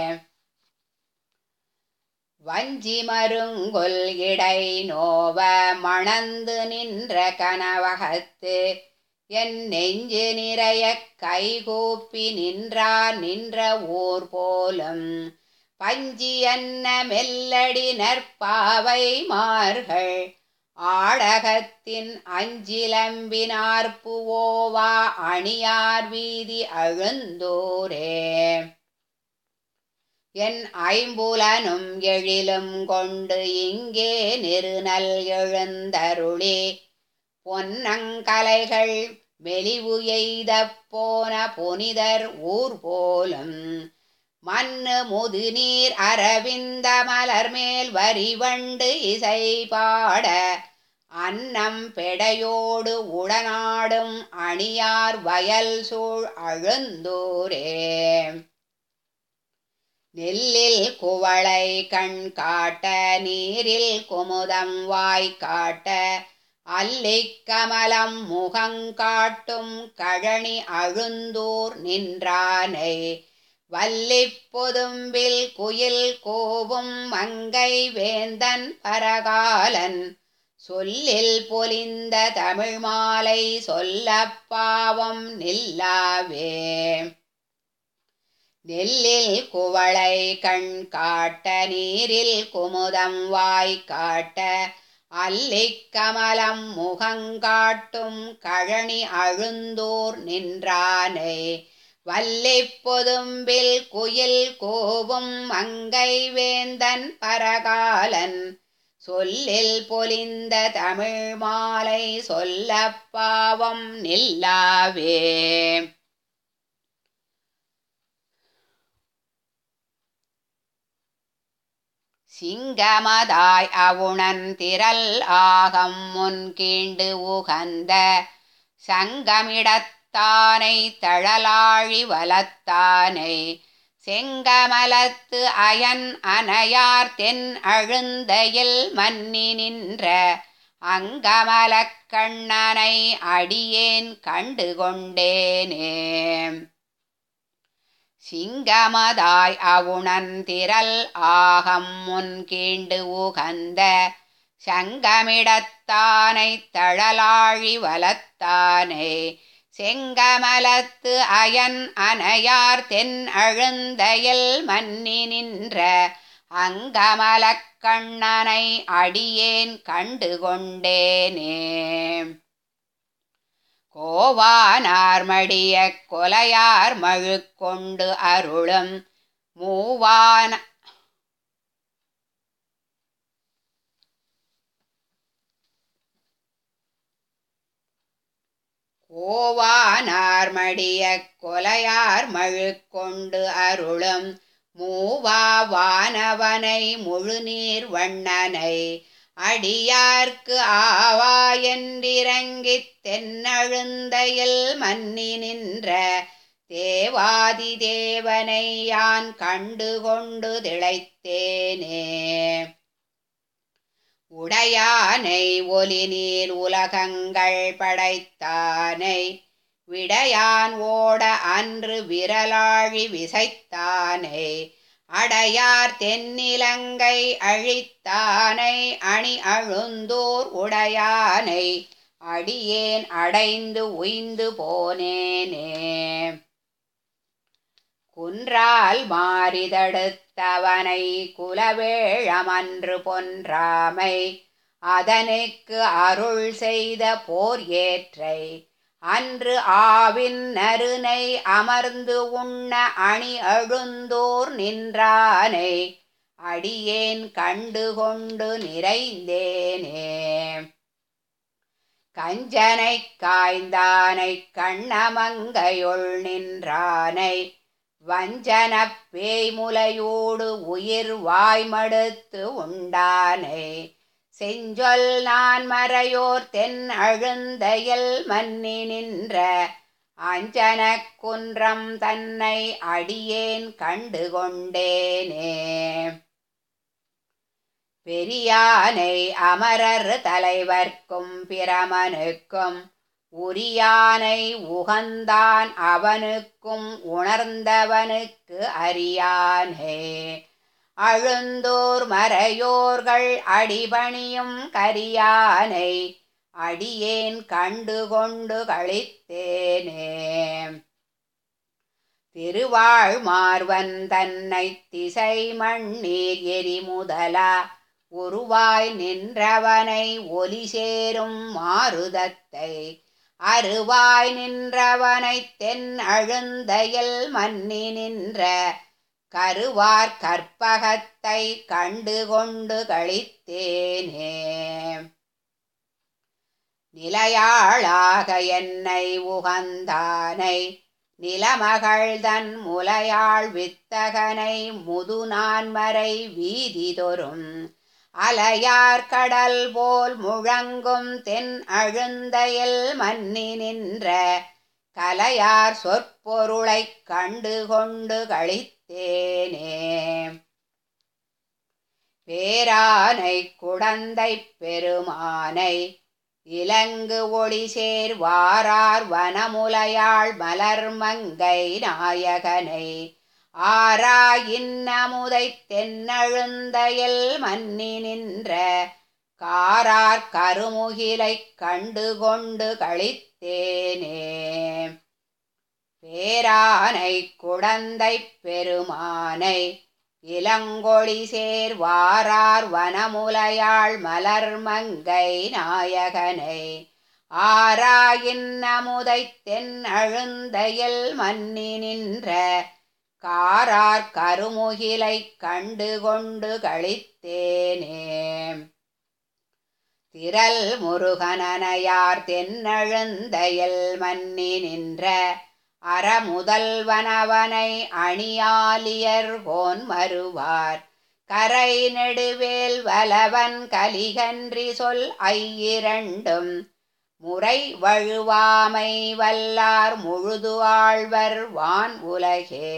வஞ்சி மருங்கொல் இடை நோவ மணந்து நின்ற கனவகத்து என் நெஞ்சு நிறைய கைகூப்பி நின்றார் நின்ற ஊர் போலும் பஞ்சி அன்ன மெல்லடி நற்பாவை மார்கள் ஆடகத்தின் அஞ்சிலம்பினார்ப்புவோவா அணியார் வீதி அழுந்தோரே என் ஐம்புலனும் எழிலும் கொண்டு இங்கே நெருநல் எழுந்தருளே பொன்னங்கலைகள் மெலிவு எய்த போன புனிதர் ஊர் போலும் மண்ணு முதுநீர் அரவிந்த மலர் மேல் வரிவண்டு இசை பாட அன்னம் பெடையோடு உடனாடும் அணியார் வயல் சூழ் அழுந்தூரே நெல்லில் குவளை கண் காட்ட நீரில் குமுதம் வாய் காட்ட அல்லிக் கமலம் முகங்காட்டும் கழனி அழுந்தூர் நின்றானை வல்லிப் பொதும்பில் குயில் கோவும் மங்கை வேந்தன் பரகாலன் சொல்லில் பொலிந்த தமிழ் மாலை சொல்லப் பாவம் நில்லாவே நெல்லில் குவளை கண் காட்ட நீரில் குமுதம் வாய் காட்ட அல்லிக் கமலம் முகங்காட்டும் கழனி அழுந்தூர் நின்றானை வல்லிப் பொதும்பில் குயில் கோவும் மங்கை வேந்தன் பரகாலன் சொல்லில் பொலிந்த தமிழ் மாலை சொல்லப் பாவம் நில்லாவே சிங்கமதாய் அவுணன் திரள் ஆகம் முன் கீண்டு உகந்த சங்கமிடத்தானை தழலாழி வலத்தானை செங்கமலத்து அயன் அனையார் தென் அழுந்தையில் மன்னி நின்ற அங்கமலக் கண்ணனை அடியேன் கண்டு கொண்டேனே சிங்கமதாய் அவுணன் திரள் ஆகம் முன் கீண்டு உகந்த சங்கமிடத்தானை தழலாழி வலத்தானை செங்கமலத்து அயன் அனையார் தென் அழுந்தையில் மன்னி நின்ற அங்கமலக் கண்ணனை அடியேன் கண்டு கொண்டேனே கோவானார் மடிய கொலையார் மழுக்கொண்டு அருளும் மூவான கோவானார் மடிய கொலையார் மழுக்கொண்டு அருளும் மூவா வானவனை முழுநீர் வண்ணனை அடியார்க்கு ஆவா என்றிறங்கித் தென்னழுந்தையில் மன்னி நின்ற தேவாதி தேவனை யான் கண்டு கொண்டு திளைத்தேனே உடையானை ஒலி நீர் உலகங்கள் படைத்தானை விடையான் ஓட அன்று விரலாழி விசைத்தானை அடையார் தென்னிலங்கை அழித்தானை அணி அழுந்தோர் உடையானை அடியேன் அடைந்து உய்ந்து போனேனே குன்றால் மாறிதடுத்தவனை குலவேழமன்று பொன்றாமை அதனுக்கு அருள் செய்த போர் ஏற்றை அன்று ஆவின் நறுனை அமர்ந்து உண்ண அணி அழுந்தோர் நின்றானை அடியேன் கண்டு கொண்டு நிறைந்தேனே கஞ்சனை காய்ந்தானை கண்ணமங்கையுள் நின்றானை வஞ்சனப் பேய்முலையோடு உயிர் வாய்மடுத்து உண்டானை செஞ்சொல் நான் மறையோர் தென் அழுந்தையில் மன்னி நின்ற அஞ்சனக் குன்றம் தன்னை அடியேன் கண்டு கொண்டேனே பெரியானை அமரர் தலைவர்க்கும் பிரமனுக்கும் உரியானை உகந்தான் அவனுக்கும் உணர்ந்தவனுக்கு அறியானே அழுந்தோர் மறையோர்கள் அடிபணியும் கரியானை அடியேன் கண்டு கொண்டு கழித்தேனே திருவாழ் மார்வன் தன்னை திசை மண்ணீர் எரி முதலா உருவாய் நின்றவனை ஒலி சேரும் மாருதத்தை அருவாய் நின்றவனை தென் அழுந்தையில் மன்னி நின்ற கருவார் கற்பகத்தை கண்டு கொண்டு கழித்தேனே நிலையாளாக என்னை உகந்தானை நிலமகள்தன் முலையாள் வித்தகனை முதுநான்மறை வீதி தொறும் அலையார் கடல் போல் முழங்கும் தென் அழுந்தையில் மன்னி நின்ற கலையார் சொற்பொருளைக் கண்டு கொண்டு கழித்தேனே பேரானை குடந்தை பெருமானை இலங்கு ஒளி சேர் வாரார் வனமுலையாள் மலர்மங்கை நாயகனை ஆரா இன்னமுதை தென்னழுந்தையில் மன்னி நின்ற காரார் கருமுகிலைக் கண்டு கொண்டு கழித்தேனே பேரானை குடந்தை பெருமானை இளங்கொழி சேர் வாரார் வனமுலையாள் மலர்மங்கை நாயகனை ஆராயின் அமுதை தென் அழுந்தையில் மன்னி நின்ற காரார் கருமுகிலைக் கண்டு கொண்டு கழித்தேனே திரள் முருகனனையார் தென்னழுந்தையில் மன்னி நின்ற அறமுதல்வனவனை அணியாலியர் கோன் மறுவார் கரை நெடுவேல் வலவன் கலிகன்றி சொல் ஐயிரண்டும் முறை வழுவாமை வல்லார் முழுது ஆழ்வர் வான் உலகே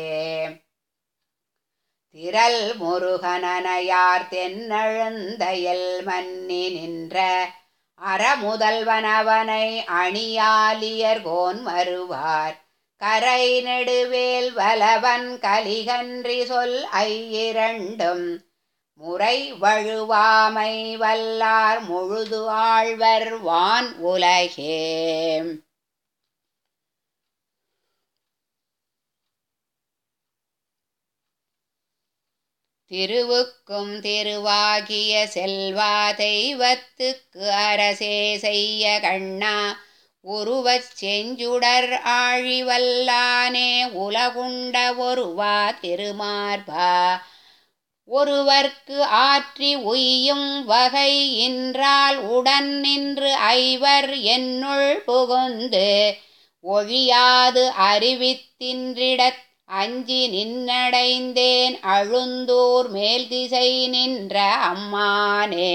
திரள் முருகனனையார் தென்னழுந்தையில் மன்னி நின்ற அறமுதல்வனவனை அணியாலியர் கோன் மறுவார் கரை நெடுவேல் வலவன் கலிகன்றி சொல் ஐயிரண்டும் முறை வழுவாமை வல்லார் முழுது ஆழ்வர் வான் உலகே திருவுக்கும் திருவாகிய செல்வா தெய்வத்துக்கு அரசே செய்ய கண்ணா உருவச் செஞ்சுடர் ஆழிவல்லானே உலகுண்ட ஒருவா திருமார்பா ஒருவர்க்கு ஆற்றி உய்யும் வகை இன்றால் உடன் நின்று ஐவர் என்னுள் புகுந்து ஒழியாது அறிவித்தின்றிடத் அஞ்சி நின்னடைந்தேன் அழுந்தூர் மேல் திசை நின்ற அம்மானே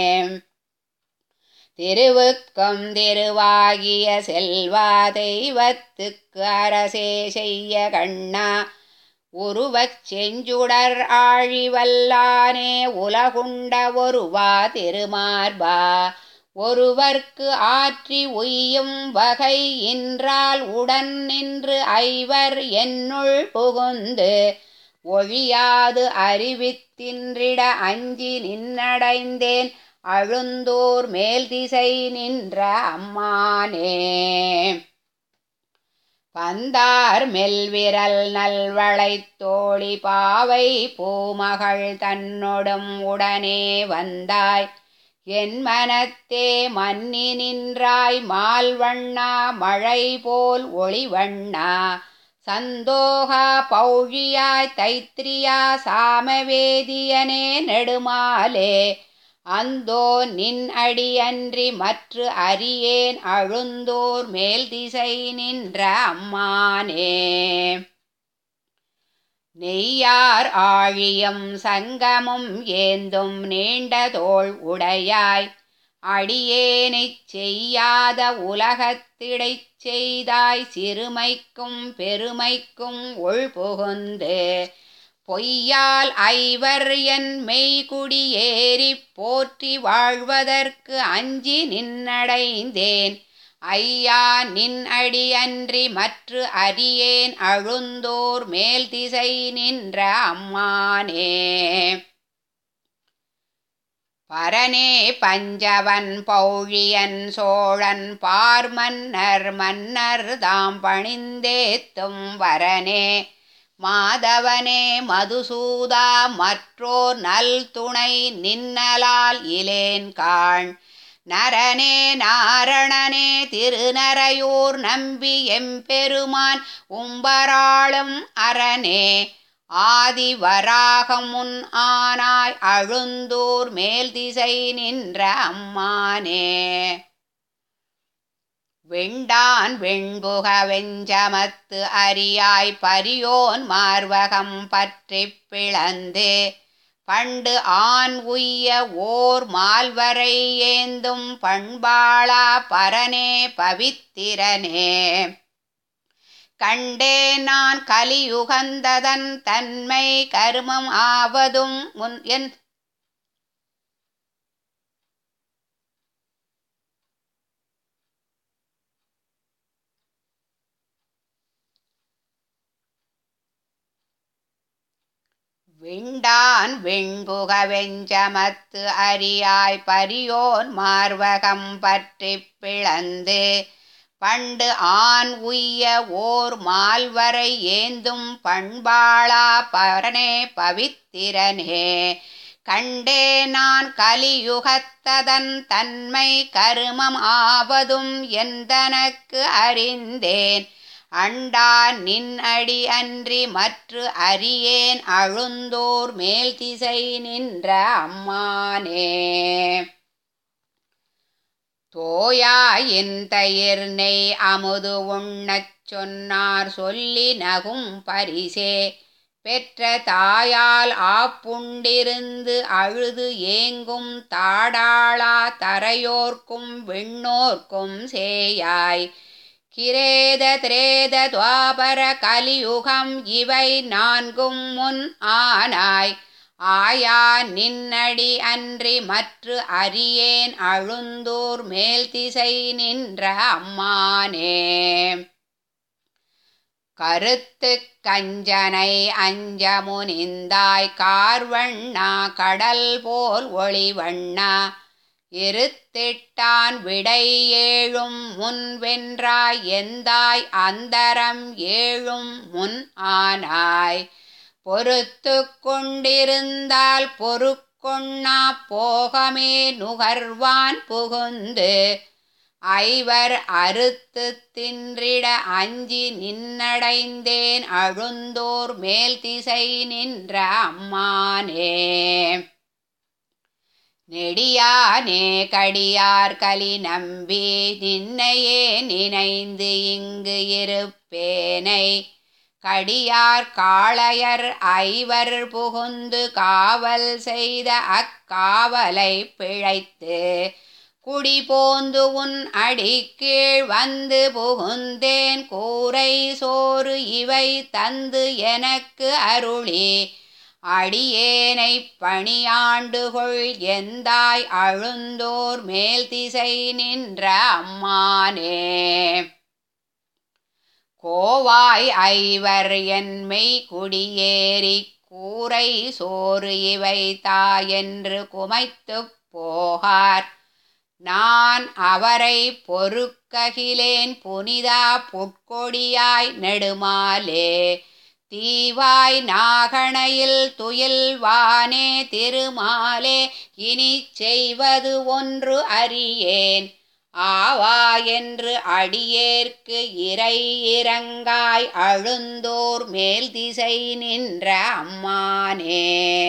திருவுக்கும் திருவாகிய செல்வா தெய்வத்துக்கு அரசே செய்ய கண்ணா உருவச் செஞ்சுடர் ஆழிவல்லானே உலகுண்ட ஒருவா திருமார்பா ஒருவர்க்கு ஆற்றி உய்யும் வகை இன்றால் உடன் நின்று ஐவர் என்னுள் புகுந்து ஒழியாது அறிவித்தின்றிட அஞ்சி நின்னடைந்தேன் அழுந்தோர் மேல் திசை நின்ற அம்மானே பந்தார் மெல்விரல் நல்வளைத் தோழி பாவை பூமகள் தன்னொடும் உடனே வந்தாய் என் மனத்தே மன்னி நின்றாய் மால்வண்ணா மழை போல் ஒளிவண்ணா சந்தோகா பௌழியாய் தைத்திரியா சாமவேதியனே நெடுமாலே அந்தோ நின் அடியன்றி மற்று அறியேன் அழுந்தோர் மேல் திசை நின்ற அம்மானே நெய்யார் ஆழியும் சங்கமும் ஏந்தும் நீண்ட தோள் உடையாய் அடியேனைச் செய்யாத உலகத்திடைச் செய்தாய் சிறுமைக்கும் பெருமைக்கும் உள்புகுந்து பொய்யால் ஐவர் என் மெய்குடியேறிப் போற்றி வாழ்வதற்கு அஞ்சி நின்னடைந்தேன் ஐயா நின் அடியன்றி மற்று அறியேன் அழுந்தோர் மேல் திசை நின்ற அம்மானே பரனே பஞ்சவன் பௌழியன் சோழன் பார்மன்னர் மன்னர் தாம் பணிந்தேத்தும் வரனே மாதவனே மதுசூதா மற்றோர் நல் துணை நின்னலால் இலேன் காண் நரனே நாரணனே திருநரையூர் நம்பி எம்பெருமான் உம்பராளும் அரணே ஆதி வராகமுன் ஆனாய் அழுந்தூர் மேல் திசை நின்ற அம்மானே வெண்டான் வெண்புக வெஞ்சமத்து அரியாய் பரியோன் மார்வகம் பற்றிப் பிளந்து பண்டு ஆண் உய்ய ஓர் மால்வரை ஏந்தும் பண்பாளா பரனே பவித்திரனே கண்டே நான் கலியுகந்ததன் தன்மை கருமம் ஆவதும் முன் என் விண்டான் வெண்புக வெஞ்சமத்து அரியாய் பரியோன் மார்வகம் பற்றிப் பிளந்து பண்டு ஆண் உய்ய ஓர் மால்வரை ஏந்தும் பண்பாளா பரனே பவித்திரனே கண்டே நான் கலியுகத்ததன் தன்மை கருமம் ஆவதும் எந்தனக்கு அறிந்தேன் அண்டா நின் அடி அன்றி மற்று அறியேன் அழுந்தோர் மேல் திசை நின்ற அம்மானே தோயாயின் தயிர் நெய் அமுது உண்ணச் சொன்னார் சொல்லி நகும் பரிசே பெற்ற தாயால் ஆப்புண்டிருந்து அழுது ஏங்கும் தாடாளா தரையோர்க்கும் விண்ணோர்க்கும் சேயாய் கிரேத திரேத துவாபர கலியுகம் இவை நான்கும் முன் ஆனாய் ஆயா நின்னடி அன்றி மற்று அறியேன் அழுந்தூர் மேல் திசை நின்ற அம்மானே கருத்து கஞ்சனை அஞ்சமுனிந்தாய் கார்வண்ணா கடல் போல் ஒளிவண்ணா இருத்திட்டான் விடை ஏழும் முன் வென்றாய் எந்தாய் அந்தரம் ஏழும் முன் ஆனாய் பொறுத்து கொண்டிருந்தால் பொறுக்கொண்ணா போகமே நுகர்வான் புகுந்து ஐவர் அறுத்து தின்றிட அஞ்சி நின்னடைந்தேன் அழுந்தோர் மேல் திசை நின்ற அம்மானே நெடியானே கடியார் கலி நம்பி நின்னையே நினைந்து இங்கு இருப்பேனை கடியார் காளையர் ஐவர் புகுந்து காவல் செய்த அக்காவலை பிழைத்து குடி போந்து உன் அடிக்கீழ் வந்து புகுந்தேன் கூரை சோறு இவை தந்து எனக்கு அருளி அடியேனை பணியாண்டுகொள் எந்தாய் அழுந்தோர் மேல் திசை நின்ற அம்மானே கோவாய் ஐவர் என்மை குடியேறி கூரை சோறு இவை தாயென்று குமைத்துப் போகார் நான் அவரை பொறுக்ககிலேன் புனிதா புட்கொடியாய் நெடுமாலே தீவாய் நாகணையில் துயில்வானே திருமாலே இனி செய்வது ஒன்று அறியேன் ஆவா என்று அடியேற்கு இறை இறங்காய் அழுந்தோர் மேல் திசை நின்ற அம்மானே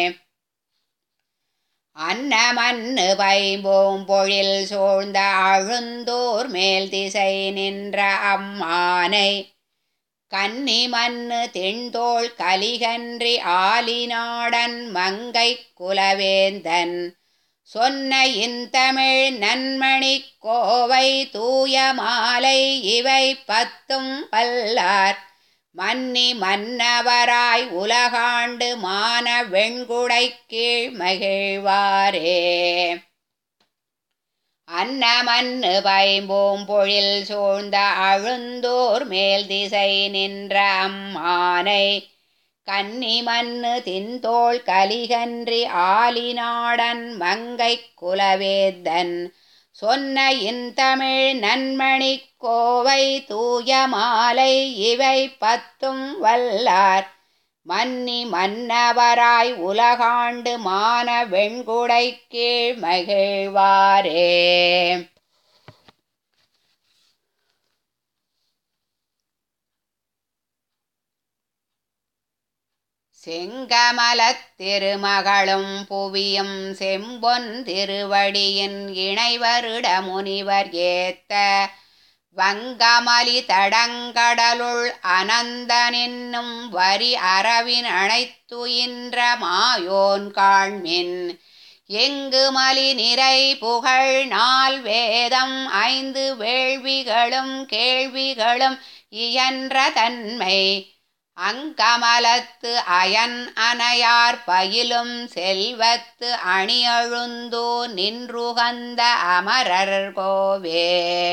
அன்னமன்னு பைம்போம் பொழில் சூழ்ந்த அழுந்தோர் மேல் திசை நின்ற அம்மானை கன்னி மண்ணு தென்தோள் கலிகன்றி ஆலிநாடன் மங்கை குலவேந்தன் சொன்ன இந்தமிழ் நன்மணி கோவை தூய மாலை இவை பத்தும் பல்லார் மன்னி மன்னவராய் உலகாண்டு மான வெண்குடை கீழ் மகிழ்வாரே அன்னமன்னு பைம்போம் பொழில் சூழ்ந்த அழுந்தோர் மேல் திசை நின்ற அம்மானை கன்னி மண்ணு தின்தோள் கலிகன்றி ஆலிநாடன் மங்கை குலவேந்தன் சொன்ன இந்தமிழ் நன்மணி கோவை தூய மாலை இவை பத்தும் வல்லார் மன்னி மன்னவராய் உலகாண்டு மான வெண்குடை கீழ் மகிழ்வாரே செங்கமலத் திருமகளும் புவியும் செம்பொன் திருவடியின் இணைவருட முனிவர் ஏத்த வங்கமலி தடங்கடலுள் அனந்தனென்னும் வரி அரவின் அணைத்துயின்ற மாயோன் காண்மின் எங்கு மலி நிறை புகழ் நால் வேதம் ஐந்து வேள்விகளும் கேள்விகளும் இயன்ற தன்மை அங்கமலத்து அயன் அணையார் பயிலும் செல்வத்து அணியழுந்தோ நின்றுகந்த அமரர் கோவே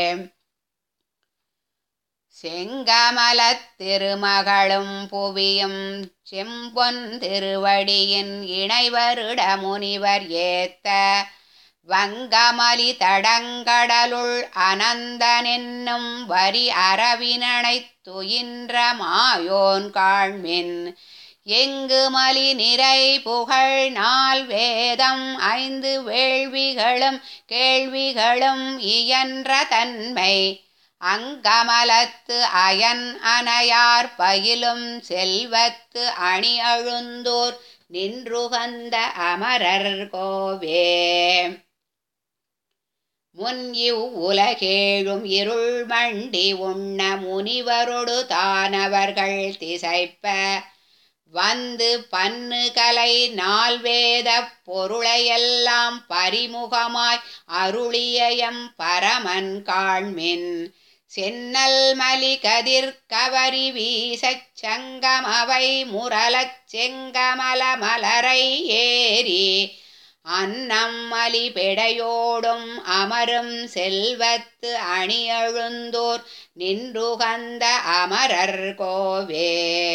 செங்கமலத் திருமகளும் புவியும் செம்பொன் திருவடியின் இணைவருட முனிவர் ஏத்த வங்கமலி தடங்கடலுள் அனந்தனென்னும் வரி அரவினணைத்துயின்ற மாயோன் காண்மின் எங்கு மலி நிறை புகழ் நால் வேதம் ஐந்து வேள்விகளும் கேள்விகளும் இயன்ற தன்மை அங்கமலத்து அயன் அணையார் பயிலும் செல்வத்து அணி அழுந்தோர் நின்றுகந்த அமரர் கோவே முன் இவ் உலகேழும் இருள் மண்டி உண்ண முனிவரொடு தானவர்கள் திசைப்ப வந்து பன்னு கலை நால்வேத பொருளையெல்லாம் பரிமுகமாய் அருளியம் பரமன் காண்மின் சென்னல் மலி கதிர் கவரி வீசச் சங்கமவை முரலச் செங்கமல மலரை ஏறி அன்னம் மலி பெடையோடும் அமரும் செல்வத்து அணியழுந்தோர் நின்றுகந்த அமரர் கோவே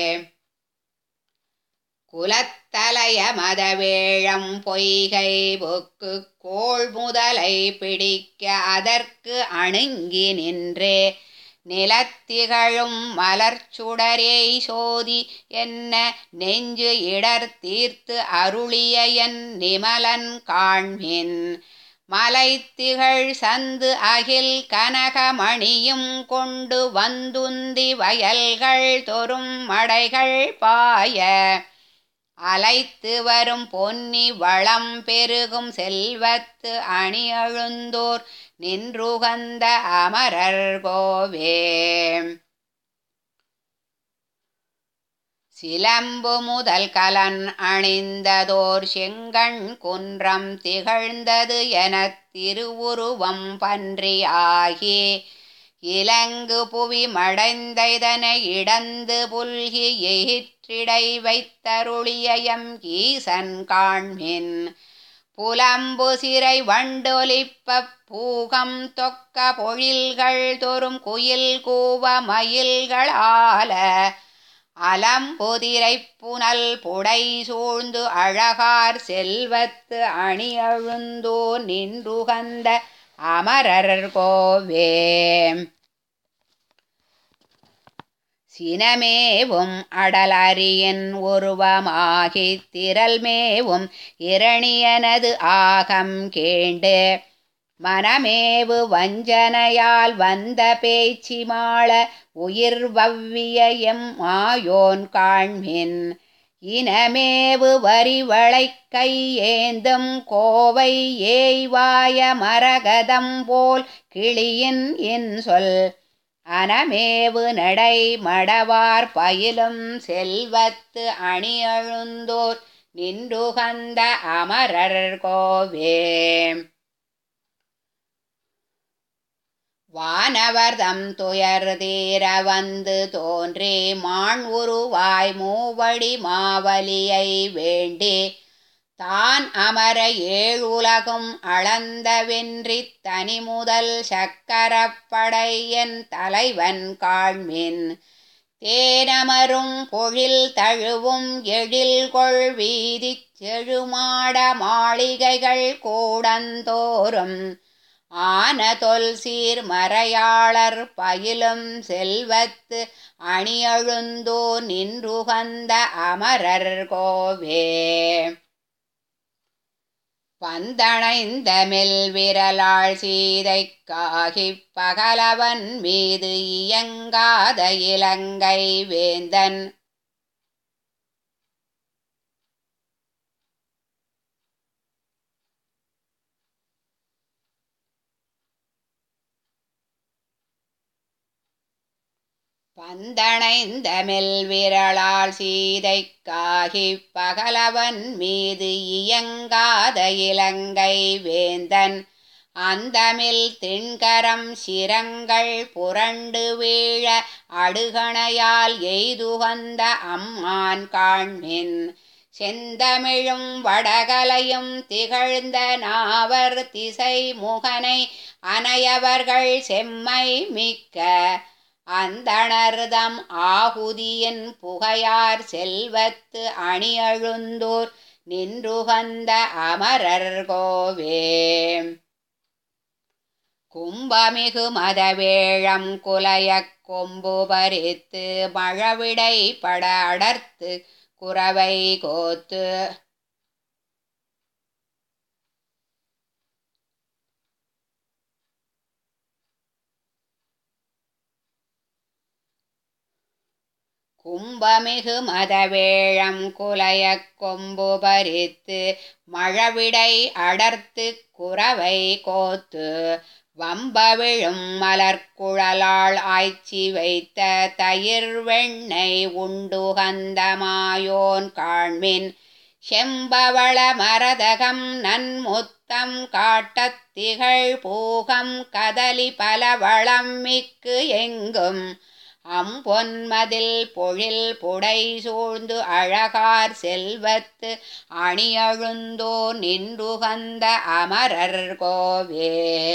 குலத்தலைய மதவேழம் பொய்கை பொக்கு கோள் முதலை பிடிக்க அதற்கு அணுங்கி நின்றே நிலத்திகழும் மலர்ச்சுடரே சோதி என்ன நெஞ்சு இடர் தீர்த்து அருளிய என் நிமலன் காண்மின் மலைத்திகழ் சந்து அகில் கனகமணியும் கொண்டு வந்துந்தி வயல்கள் தொறும் மடைகள் பாய அலைத்து வரும் பொன்னி வளம் பெருகும் செல்வத்து அணி அழுந்தோர் நின்றுகந்த அமரர் கோவே சிலம்பு முதல் கலன் அணிந்ததோர் செங்கண் குன்றம் திகழ்ந்தது எனத் திருவுருவம் பன்றியாகி இலங்கு புவி மடைந்ததனை இடந்து புல்கி எயிற்றிடை வைத்தருளியம் ஈசன் காண்மின் புலம்பு சிறை வண்டொலிப்ப பூகம் தொக்க பொழில்கள் தோறும் குயில் கூவ மயில்களால அலம்புதிரை புனல் புடை சூழ்ந்து அழகார் செல்வத்து அணி அழுந்தோ நின்றுகந்த அமரர் கோவே சினமேவும் அடலரியன் உருவமாகித் திரள்மேவும் இரணியனது ஆகம் கேண்டு மனமேவு வஞ்சனையால் வந்த பேச்சி மாள உயிர் வவ்விய எம் மாயோன் காண்மின் இனமேவு வரிவளை கையேந்தும் கோவை ஏய்வாய மரகதம் போல் கிளியின் இன்சொல் அனமேவு நடை மடவார் பயிலும் செல்வத்து அணியழுந்தோர் நின்றுகந்த அமரர் கோவே வானவர்தம் துயர் தீர வந்து தோன்றி மான் உருவாய் மூவடி மாவலியை வேண்டி தான் அமர ஏழுலகும் அளந்த வென்றி தனி முதல் சக்கரப்படையன் தலைவன் காண்மின் தேனமரும் பொழில் தழுவும் எழில் கொள் வீதி செழுமாட மாளிகைகள் கூடந்தோறும் ஆன தொல் சீர் மறையாளர் பயிலும் செல்வத்து அணியழுந்தோ நின்றுகந்த அமரர் கோவே பந்தணைந்த மெல் விரலாள் சீதைக்காகிப் பகலவன் மீது இயங்காத இலங்கை வேந்தன் பந்தணைந்த மெல்விரளால் சீதைக்காகிப் பகலவன் மீது இயங்காத இலங்கை வேந்தன் அந்தமில் திண்கரம் சிரங்கள் புரண்டு வீழ அடுகணையால் எய்துகந்த அம்மான் காண்மின் செந்தமிழும் வடகலையும் திகழ்ந்த நாவர் திசை முகனை அனையவர்கள் செம்மை மிக்க அந்தணர்தம் ஆகுதியின் புகையார் செல்வத்து அணியழுந்தோர் நின்றுகந்த அமரர் கோவே கும்பமிகு மதவேழம் குலையக் கொம்பு பறித்து மழவிடை பட அடர்த்து குறவை கோத்து கும்பமிகு மதவேழம் குலையக் கொம்பு பறித்து மழவிடை அடர்த்து குறவை கோத்து வம்பவிழும் மலர்குழலாள் ஆய்ச்சி வைத்த தயிர் வெண்ணெய் உண்டுகந்த மாயோன் காண்மின் செம்பவள மரதகம் நன்முத்தம் காட்டத் திகழ் பூகம் கதலி பலவளம் மிக்கு எங்கும் அம்பொன்மதில் பொழில் புடை சூழ்ந்து அழகார் செல்வத்து அணியழுந்தோ நின்றுகந்த அமரர் கோவே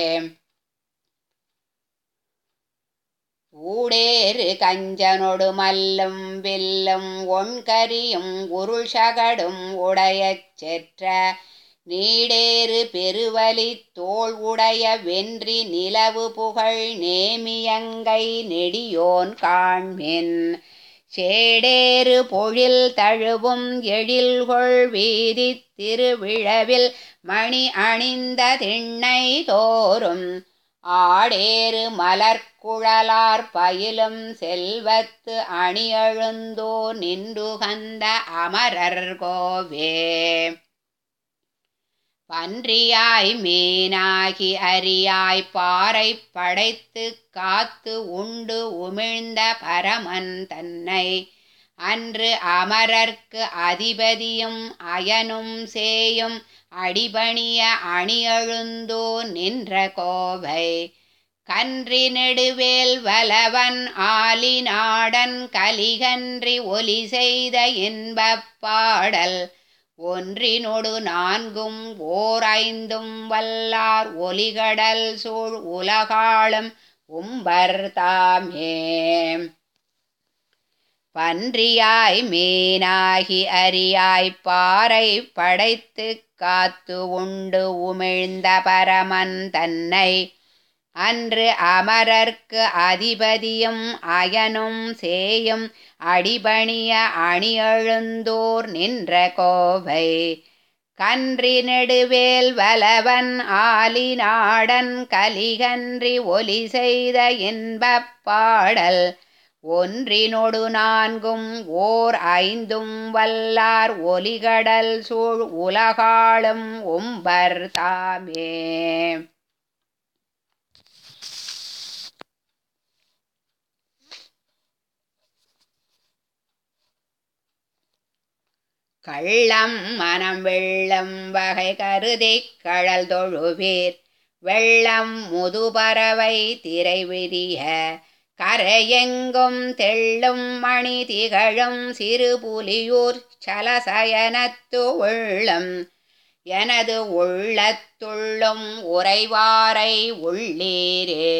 ஊடேறு கஞ்சனொடு மல்லும் வில்லும் ஒண்கரியும் உருள்சகடும் உடையச் செற்ற நீடேறு பெருவலி தோள் உடைய வென்றி நிலவு புகழ் நேமியங்கை நெடியோன் காண்மின் சேடேறு பொழில் தழுவும் எழில்கொள் வீதி திருவிழவில் மணி அணிந்த திண்ணை தோறும் ஆடேறு மலர்குழலார் பயிலும் செல்வத்து அணியழுந்தோ நின்றுகந்த அமரர் கோவே பன்றியாய் மீனாகி அரியாய் பாறை படைத்து காத்து உண்டு உமிழ்ந்த பரமன் தன்னை அன்று அமரர்க்கு அதிபதியும் அயனும் சேயும் அடிபணிய அணியழுந்தோ நின்ற கோவை கன்றி நெடுவேல் வலவன் ஆலி நாடன் கலிகன்றி ஒலி செய்த இன்பப் பாடல் ஒன்றினொடு நான்கும் ஓர் ஐந்தும் வல்லார் ஒலிகடல் சூழ் உலகாளும் உம்பர் தாமே பன்றியாய் மீனாகி அரியாய் பாறை படைத்து காத்து உண்டு உமிழ்ந்த பரமன் தன்னை அன்று அமரர்க்கு அதிபதியும் அயனும் சேயும் அடிபணிய அணியழுந்தோர் நின்ற கோவை கன்றி நெடுவேல் வலவன் ஆலி நாடன் கலிகன்றி ஒலி செய்த இன்பப் பாடல் ஒன்றினொடு நான்கும் ஓர் ஐந்தும் வல்லார் ஒலிகடல் சூழ் உலகாளும் உம்பர் தாமே கள்ளம் மனம் வெள்ளம் வகை கருதிக் கழல் தொழுவீர் வெள்ளம் முதுபறவை திரை விரிய கரையெங்கும் தெள்ளும் மணி திகழும் சிறு புலியூர் சலசயனத்து உள்ளம் எனது உள்ளத்துள்ளும் உறைவாரை உள்ளீரே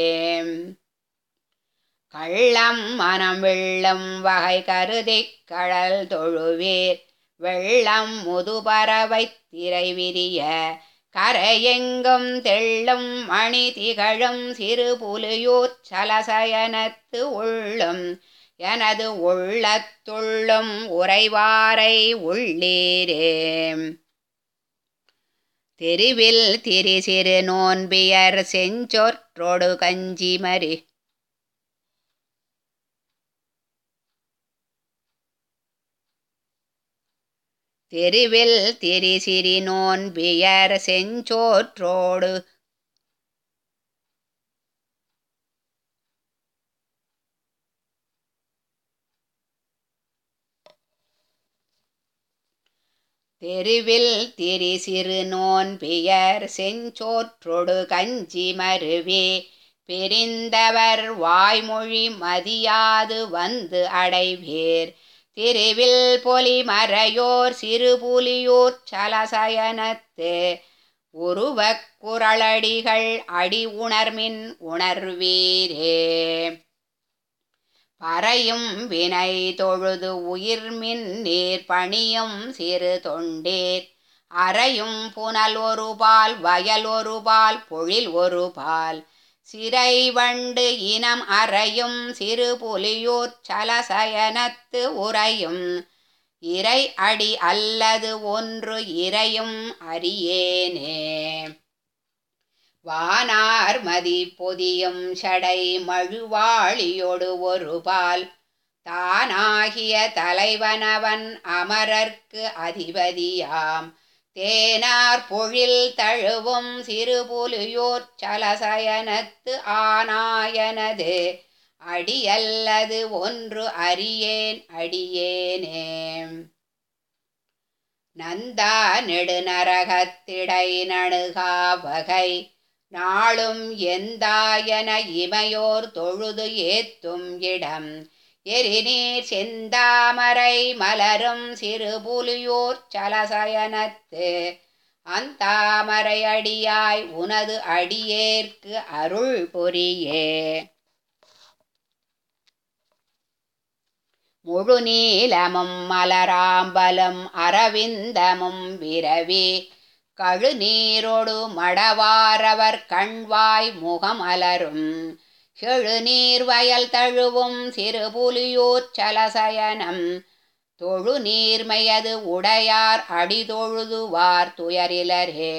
கள்ளம் மனம் வெள்ளம் வகை கருதிக் கழல் தொழுவீர் வெள்ளம் முதுபறவை திரை விரிய கரையெங்கும் தெள்ளும் மணி திகழும் சிறு புலியூர் சலசயனத்து உள்ளும் எனது உள்ளத்துள்ளும் உறைவாரை உள்ளீரே தெருவில் திரி சிறு நோன்பியர் செஞ்சொற்றொடு கஞ்சிமரி தெருவில் திரி சிறி நோன்பியர் செஞ்சோற்றோடு தெருவில் திரி சிறு நோன்பியர் செஞ்சோற்றொடு கஞ்சி மருவே பிரிந்தவர் வாய்மொழி மதியாது வந்து அடைவேர் திருவில் பொலிமறையோர் சிறுபுலியூர் சலசயனத்து உருவக் குரளடிகள் அடி உணர்மின் உணர்வீரே பறையும் வினை தொழுது உயிர்மின் நீர் பணியும் சிறு தொண்டேர் அறையும் புனல் ஒரு பால் வயல் ஒரு பால் பொழில் ஒரு பால் சிறை வண்டு இனம் அறையும் சிறு புலியூர் சலசயனத்து உறையும் இறை அடி அல்லது ஒன்று இறையும் அறியேனே வானார் மதி பொதியும் சடை மழுவாளியொடு ஒரு பால் தானாகிய தலைவனவன் அமரர்க்கு அதிபதியாம் தேனார் பொழில் தழுவும் சிறுபுலியோர் சலசயனத்து ஆனாயனது அடியல்லது ஒன்று அறியேன் அடியேனே நந்தா நெடுநரகத்திடை நணுகா வகை நாளும் எந்தாயன இமையோர் தொழுது ஏத்தும் இடம் எரிநீர் செந்தாமரை மலரும் சிறுபுலியோர் சலசயனத்து அந்தாமரை அடியாய் உனது அடியேற்கு அருள் பொரியே முழு நீலமும் மலராம்பலும் அரவிந்தமும் விரவி கழுநீரோடு மடவாரவர் கண்வாய் முகம் அலரும் செழுநீர் வயல் தழுவும் சிறுபுலியூர் சலசயனம் தொழு நீர்மையது உடையார் அடிதொழுதுவார் துயரிலரே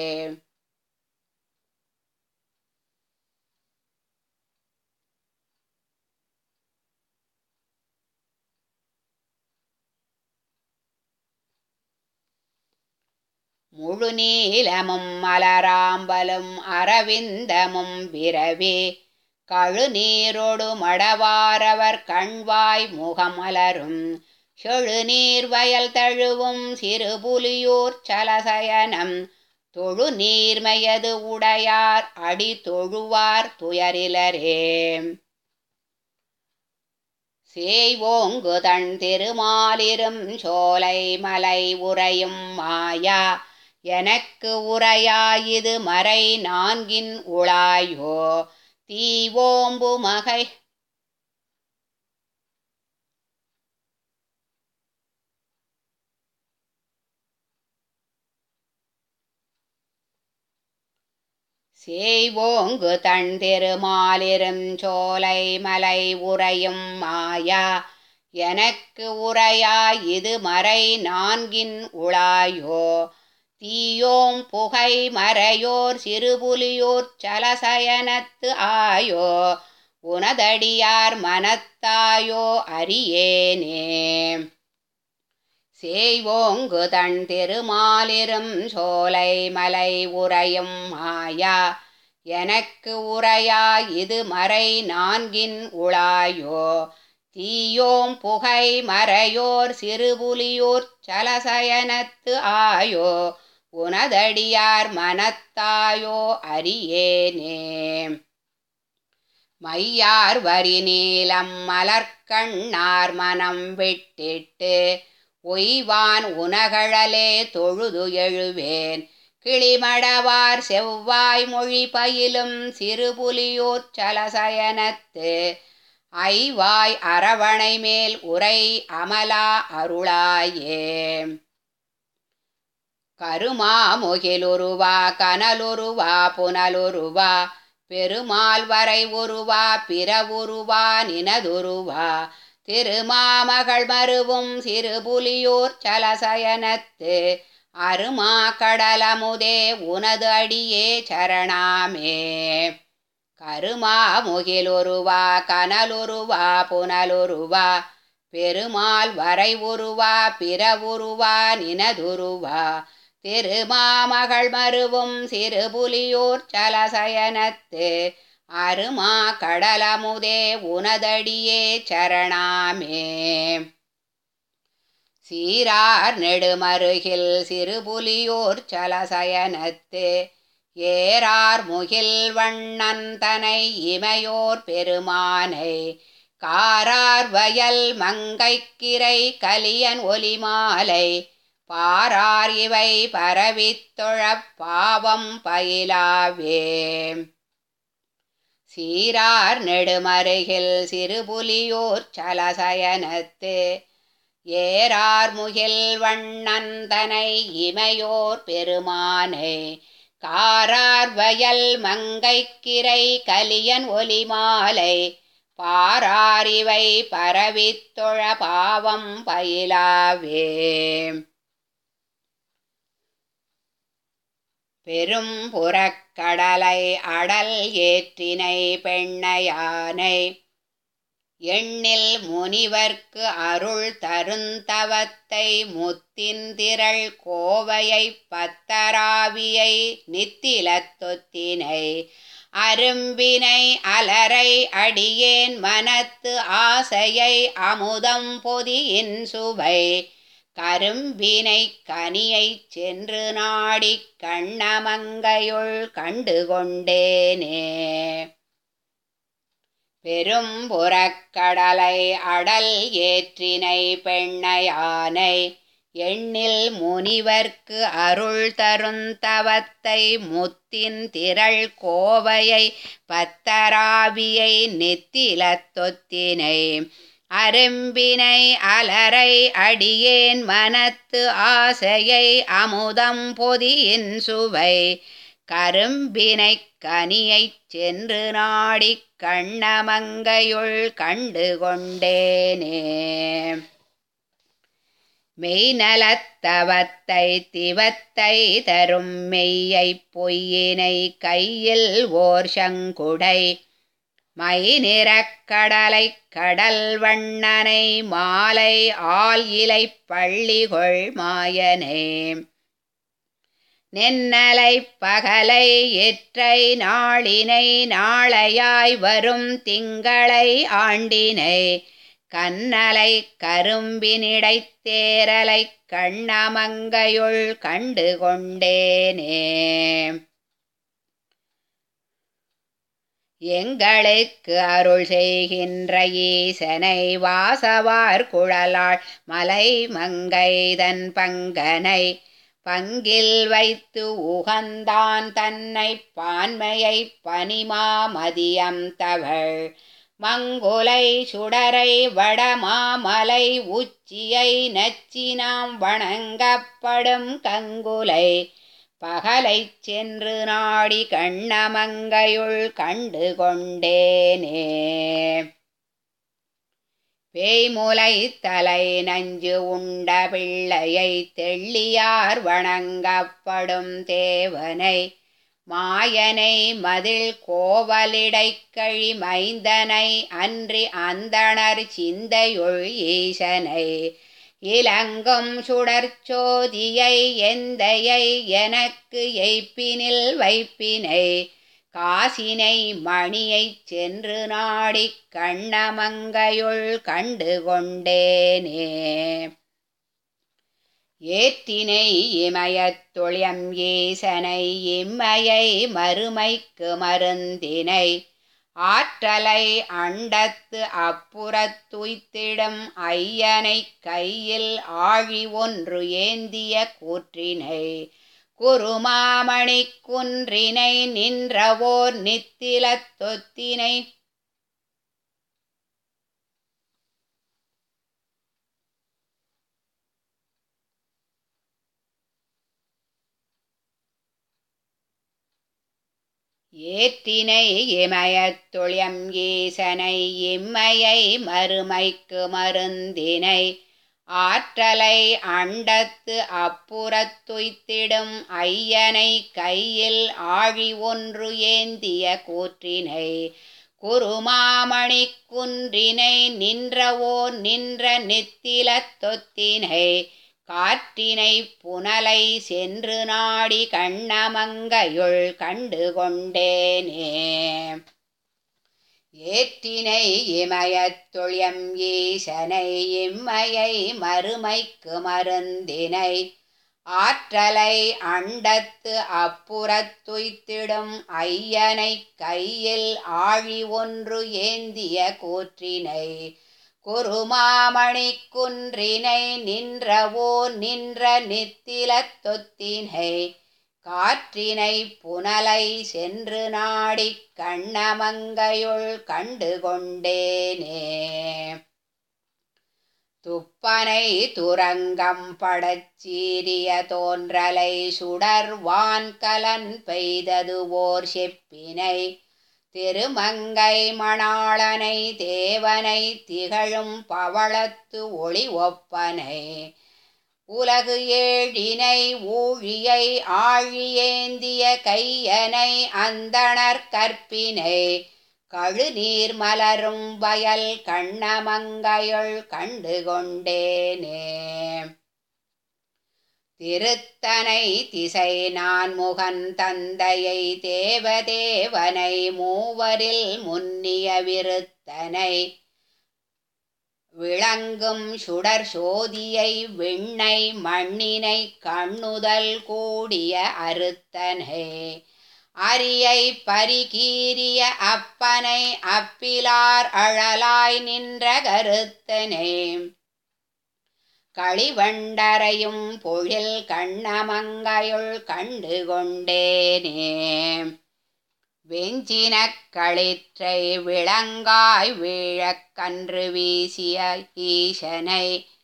முழு நீலமும் மலராம்பலும் அரவிந்தமும் விரவி கழுநீரோடு மடவாரவர் கண்வாய் முகமலரும் செழுநீர் வயல் தழுவும் சிறுபுலியூர் சலசயனம் தொழு நீர்மையது உடையார் அடி தொழுவார் துயரிலரே சேய்வோங்கு தன் திருமாலிரும் சோலை மலை உறையும் மாயா எனக்கு உரையாயிது மறை நான்கின் உளாயோ தீவோம்பு மகை சேய்வோங்கு தன் திருமாலிரும் சோலை மலை உறையும் மாயா எனக்கு உரையாய் இது மறை நான்கின் உளாயோ தீயோம் புகை மறையோர் சிறுபுலியோர் சலசயனத்து ஆயோ உனதடியார் மனத்தாயோ அறியேனே சேய்வோங்கு தன் திருமாலிரும் சோலை மலை உறையும் மாயா எனக்கு உரையாய் இது மறை நான்கின் உளாயோ தீயோம் புகை மறையோர் சிறுபுலியூர் சலசயனத்து ஆயோ உனதடியார் மனத்தாயோ அறியேனே மையார் வரி நீலம் மலர்கண்ணார் மனம் விட்டிட்டு ஒய்வான் உனகழலே தொழுது எழுவேன் கிளிமடவார் செவ்வாய் மொழி பயிலும் சிறுபுலியோர் சலசயனத்து ஐவாய் அரவணை மேல் உரை அமலா அருளாயே கருமா முகிலுருவா கனலுருவா புனலுருவா பெருமாள் வரை உருவா பிறவுருவா நினதுருவா திருமாமகள் மருவும் சிறுபுலியோர் சலசயனத்து அருமா கடலமுதே உனது அடியே சரணாமே கருமா முகிலுருவா கனலுருவா புனலுருவா பெருமாள் வரை உருவா பிறவுருவா நினதுருவா திருமாமகள் மருவும் சிறுபுலியோர் சலசயனத்து அருமா கடலமுதே உனதடியே சரணாமே சீரார் நெடுமருகில் சிறுபுலியூர் சலசயனத்து ஏறார் முகில் வண்ணன் தனை இமையோர் பெருமானை காரார் வயல் மங்கைக்கிரை கலியன் ஒலிமாலை பாரார் இவை பரவித் தொழப் பாவம் பயிலாவே சீரார் நெடுமருகில் சிறுபுலியூர் சலசயனத்து ஏறார் முகில் வண்ணன் தனை இமையோர் பெருமானை காரார் வயல் மங்கைக்கிரை கலியன் ஒலிமாலை பாரார் இவை பரவித் தொழ பாவம் பயிலாவே பெரும் புறக்கடலை அடல் ஏற்றினை பெண்ணையானை எண்ணில் முனிவர்க்கு அருள் தருந்தவத்தை முத்தின் திரள் கோவையை பத்தராவியை நித்திலத்தொத்தினை அரும்பினை அலரை அடியேன் மனத்து ஆசையை அமுதம் பொதியின் சுவை கரும்பினை கனியைச் சென்று நாடிக் கண்ணமங்கையுள் கண்டு கொண்டேனே பெரும் புறக்கடலை அடல் ஏற்றினை பெண்ணையானை எண்ணில் முனிவர்க்கு அருள் தருந்தவத்தை முத்தின் திரள் கோவையை பத்தராவியை நெத்திலத்தொத்தினை அரும்பினை அலரை அடியேன் மனத்து ஆசையை அமுதம் பொதியின் சுவை கரும்பினை கனியைச் சென்று நாடிக் கண்ணமங்கையுள் கண்டு கொண்டேனே மெய்நலத்தவத்தை திவத்தை தரும் மெய்யைப் பொய்யினை கையில் ஓர் சங்குடை மை நிறக்கடலைக் கடல் வண்ணனை மாலை ஆல் இலை பள்ளிகொள் மாயனே நென்னலை பகலை எற்றை நாளினை நாளையாய் வரும் திங்களை ஆண்டினை கண்ணலை கரும்பினிடைத் தேரலை கண்ணமங்கையுள் கண்டு கொண்டேனே எங்களுக்கு அருள் செய்கின்ற ஈசனை வாசவார் குழலாள் மலை மங்கைதன் பங்கனை பங்கில் வைத்து உகந்தான் தன்னை பான்மையை பனிமாமதியம் தவள் மங்குலை சுடரை வடமாமலை உச்சியை நச்சினாம் வணங்கப்படும் கங்குலை பகலைச் சென்று நாடி கண்ணமங்கையுள் கண்டு கொண்டேனே பேய்முலை தலை நஞ்சு உண்ட பிள்ளையை தெள்ளியார் வணங்கப்படும் தேவனை மாயனை மதில் கோவலிடைக் கழி மைந்தனை அன்றி அந்தணர் சிந்தையுள் ஈசனை இலங்கும் சுடர்ச்சோதியை எந்தையை எனக்கு எய்ப்பினில் வைப்பினை காசினை மணியைச் சென்று நாடிக் கண்ணமங்கையுள் கண்டு கொண்டேனே ஏற்றினை இமயத் தொழியம் ஈசனை இம்மையை மறுமைக்கு மருந்தினை ஆற்றலை அண்டத்து அப்புறத்துய்த்திடும் ஐயனை கையில் ஆழி ஒன்று ஏந்திய கூற்றினை குருமாமணி குன்றினை நின்றவோர் நித்திலத் தொத்தினை ஏற்றினை இமயத் தொழியம் ஈசனை இம்மையை மறுமைக்கு மருந்தினை ஆற்றலை அண்டத்து அப்புறத்துய்த்திடும் ஐயனை கையில் ஆழி ஒன்று ஏந்திய கூற்றினை குருமாமணி குன்றினை நின்றவோர் நின்ற நித்திலத் தொத்தினை காற்றினை புனலை சென்று நாடி கண்ணமங்கையுள் கண்டு கொண்டேனே ஏற்றினை இமயத் தொழியம் ஈசனை இம்மையை மறுமைக்கு மருந்தினை ஆற்றலை அண்டத்து அப்புறத்துய்த்திடும் ஐயனை கையில் ஆழி ஒன்று ஏந்திய கூற்றினை குருமாமணி குன்றினை நின்றவோ நின்ற நித்திலத் தொத்தினை காற்றினை புனலை சென்று நாடிக் கண்ணமங்கையுள் கண்டு கொண்டேனே துப்பனை துரங்கம் படச்சீரிய தோன்றலை சுடர்வான் கலன் பெய்தது ஓர் செப்பினை திருமங்கை மணாளனை தேவனை திகழும் பவளத்து ஒளி ஒப்பனை உலகு ஏழினை ஊழியை ஆழியேந்திய கையனை அந்தணர் கற்பினை கழுநீர் மலரும் வயல் கண்ணமங்கையுள் கண்டு கொண்டேனே திருத்தனை திசை நான் முகன் தந்தையை தேவதேவனை மூவரில் முன்னிய விருத்தனை விளங்கும் சுடர் சோதியை விண்ணை மண்ணினை கண்ணுதல் கூடிய அறுத்தனை அரியை பரிகீரிய அப்பனை அப்பிலார் அழலாய் நின்ற கருத்தனே களிவண்டரையும் பொழில் கண்ணமங்கையுள் கண்டு கொண்டேனே வெஞ்சினக் களிற்றை விளங்காய் வீழக் கன்று வீசிய ஈசனை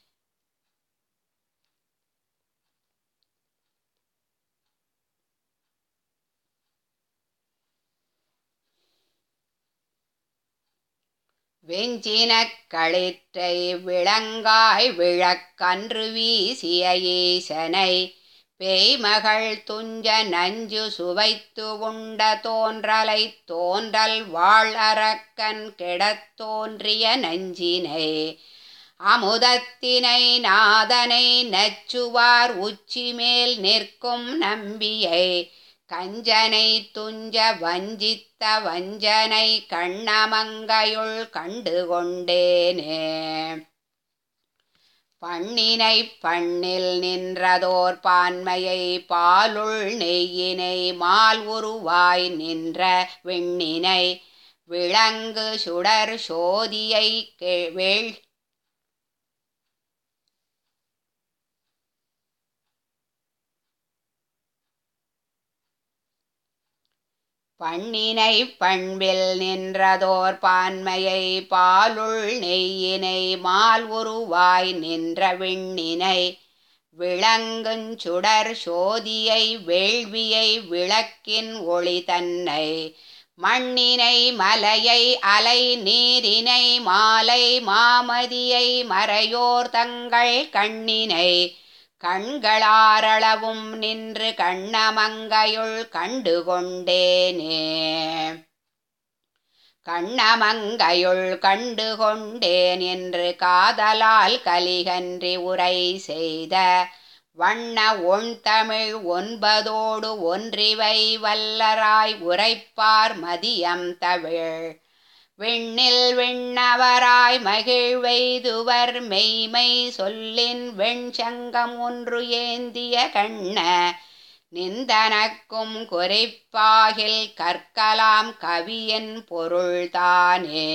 வெஞ்சினக் களிற்றை விளங்காய் விழக்கன்று வீசிய ஈசனை பேய்மகள் துஞ்ச நஞ்சு சுவைத்து உண்ட தோன்றலை தோன்றல் வாழ் அரக்கன் கெடத் தோன்றிய நஞ்சினை அமுதத்தினை நாதனை நச்சுவார் உச்சி மேல் நிற்கும் நம்பியை கஞ்சனை துஞ்ச வஞ்சித்த வஞ்சனை கண்ணமங்கையுள் கண்டு கொண்டேனே பண்ணினை பண்ணில் நின்றதோர் பான்மையை பாலுள் நெய்யினை மால் உருவாய் நின்ற விண்ணினை விளங்கு சுடர் சோதியை வேள் பண்ணினை பண்பில் நின்றதோர் பான்மையை பாலுள் நெய்யினை மால் உருவாய் நின்ற விண்ணினை விளங்குஞ் சுடர் சோதியை வேள்வியை விளக்கின் ஒளி தன்னை மண்ணினை மலையை அலை நீரினை மாலை மாமதியை மறையோர் தங்கள் கண்ணினை கண்களாரளவும் நின்று கண்ணமங்கையுள் கண்டு கொண்டேனே கண்ணமங்கையுள் கண்டு கொண்டேன் என்று காதலால் கலிகன்றி உரை செய்த வண்ண ஒன் தமிழ் ஒன்பதோடு ஒன்றிவை வல்லராய் உரைப்பார் மதியம் தவிழ் விண்ணில் விண்ணவராய் மகிழ்வெய்துவர் மெய்மை சொல்லின் வெண்சங்கம் ஒன்று ஏந்திய கண்ண நிந்தனக்கும் குறிப்பாகில் கற்கலாம் கவியின் பொருள்தானே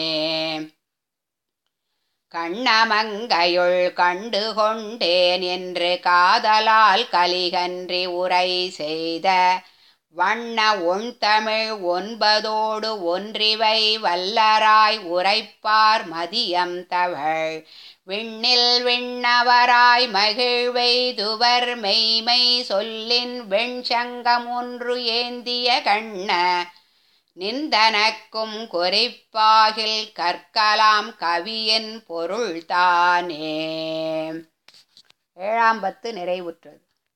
கண்ணமங்கையுள் கண்டு கொண்டேன் என்று காதலால் கலிகன்றி உரை செய்த வண்ண ஒன் தமிழ் ஒன்பதோடு ஒன்றிவை வல்லராய் உரைப்பார் மதியம் தவழ் விண்ணில் விண்ணவராய் மகிழ்வெய்துவர் மெய்மை சொல்லின் வெண்சங்கம் ஒன்று ஏந்திய கண்ண நிந்தனக்கும் குறிப்பாகில் கற்கலாம் கவியின் பொருள்தானே ஏழாம் பத்து நிறைவுற்றது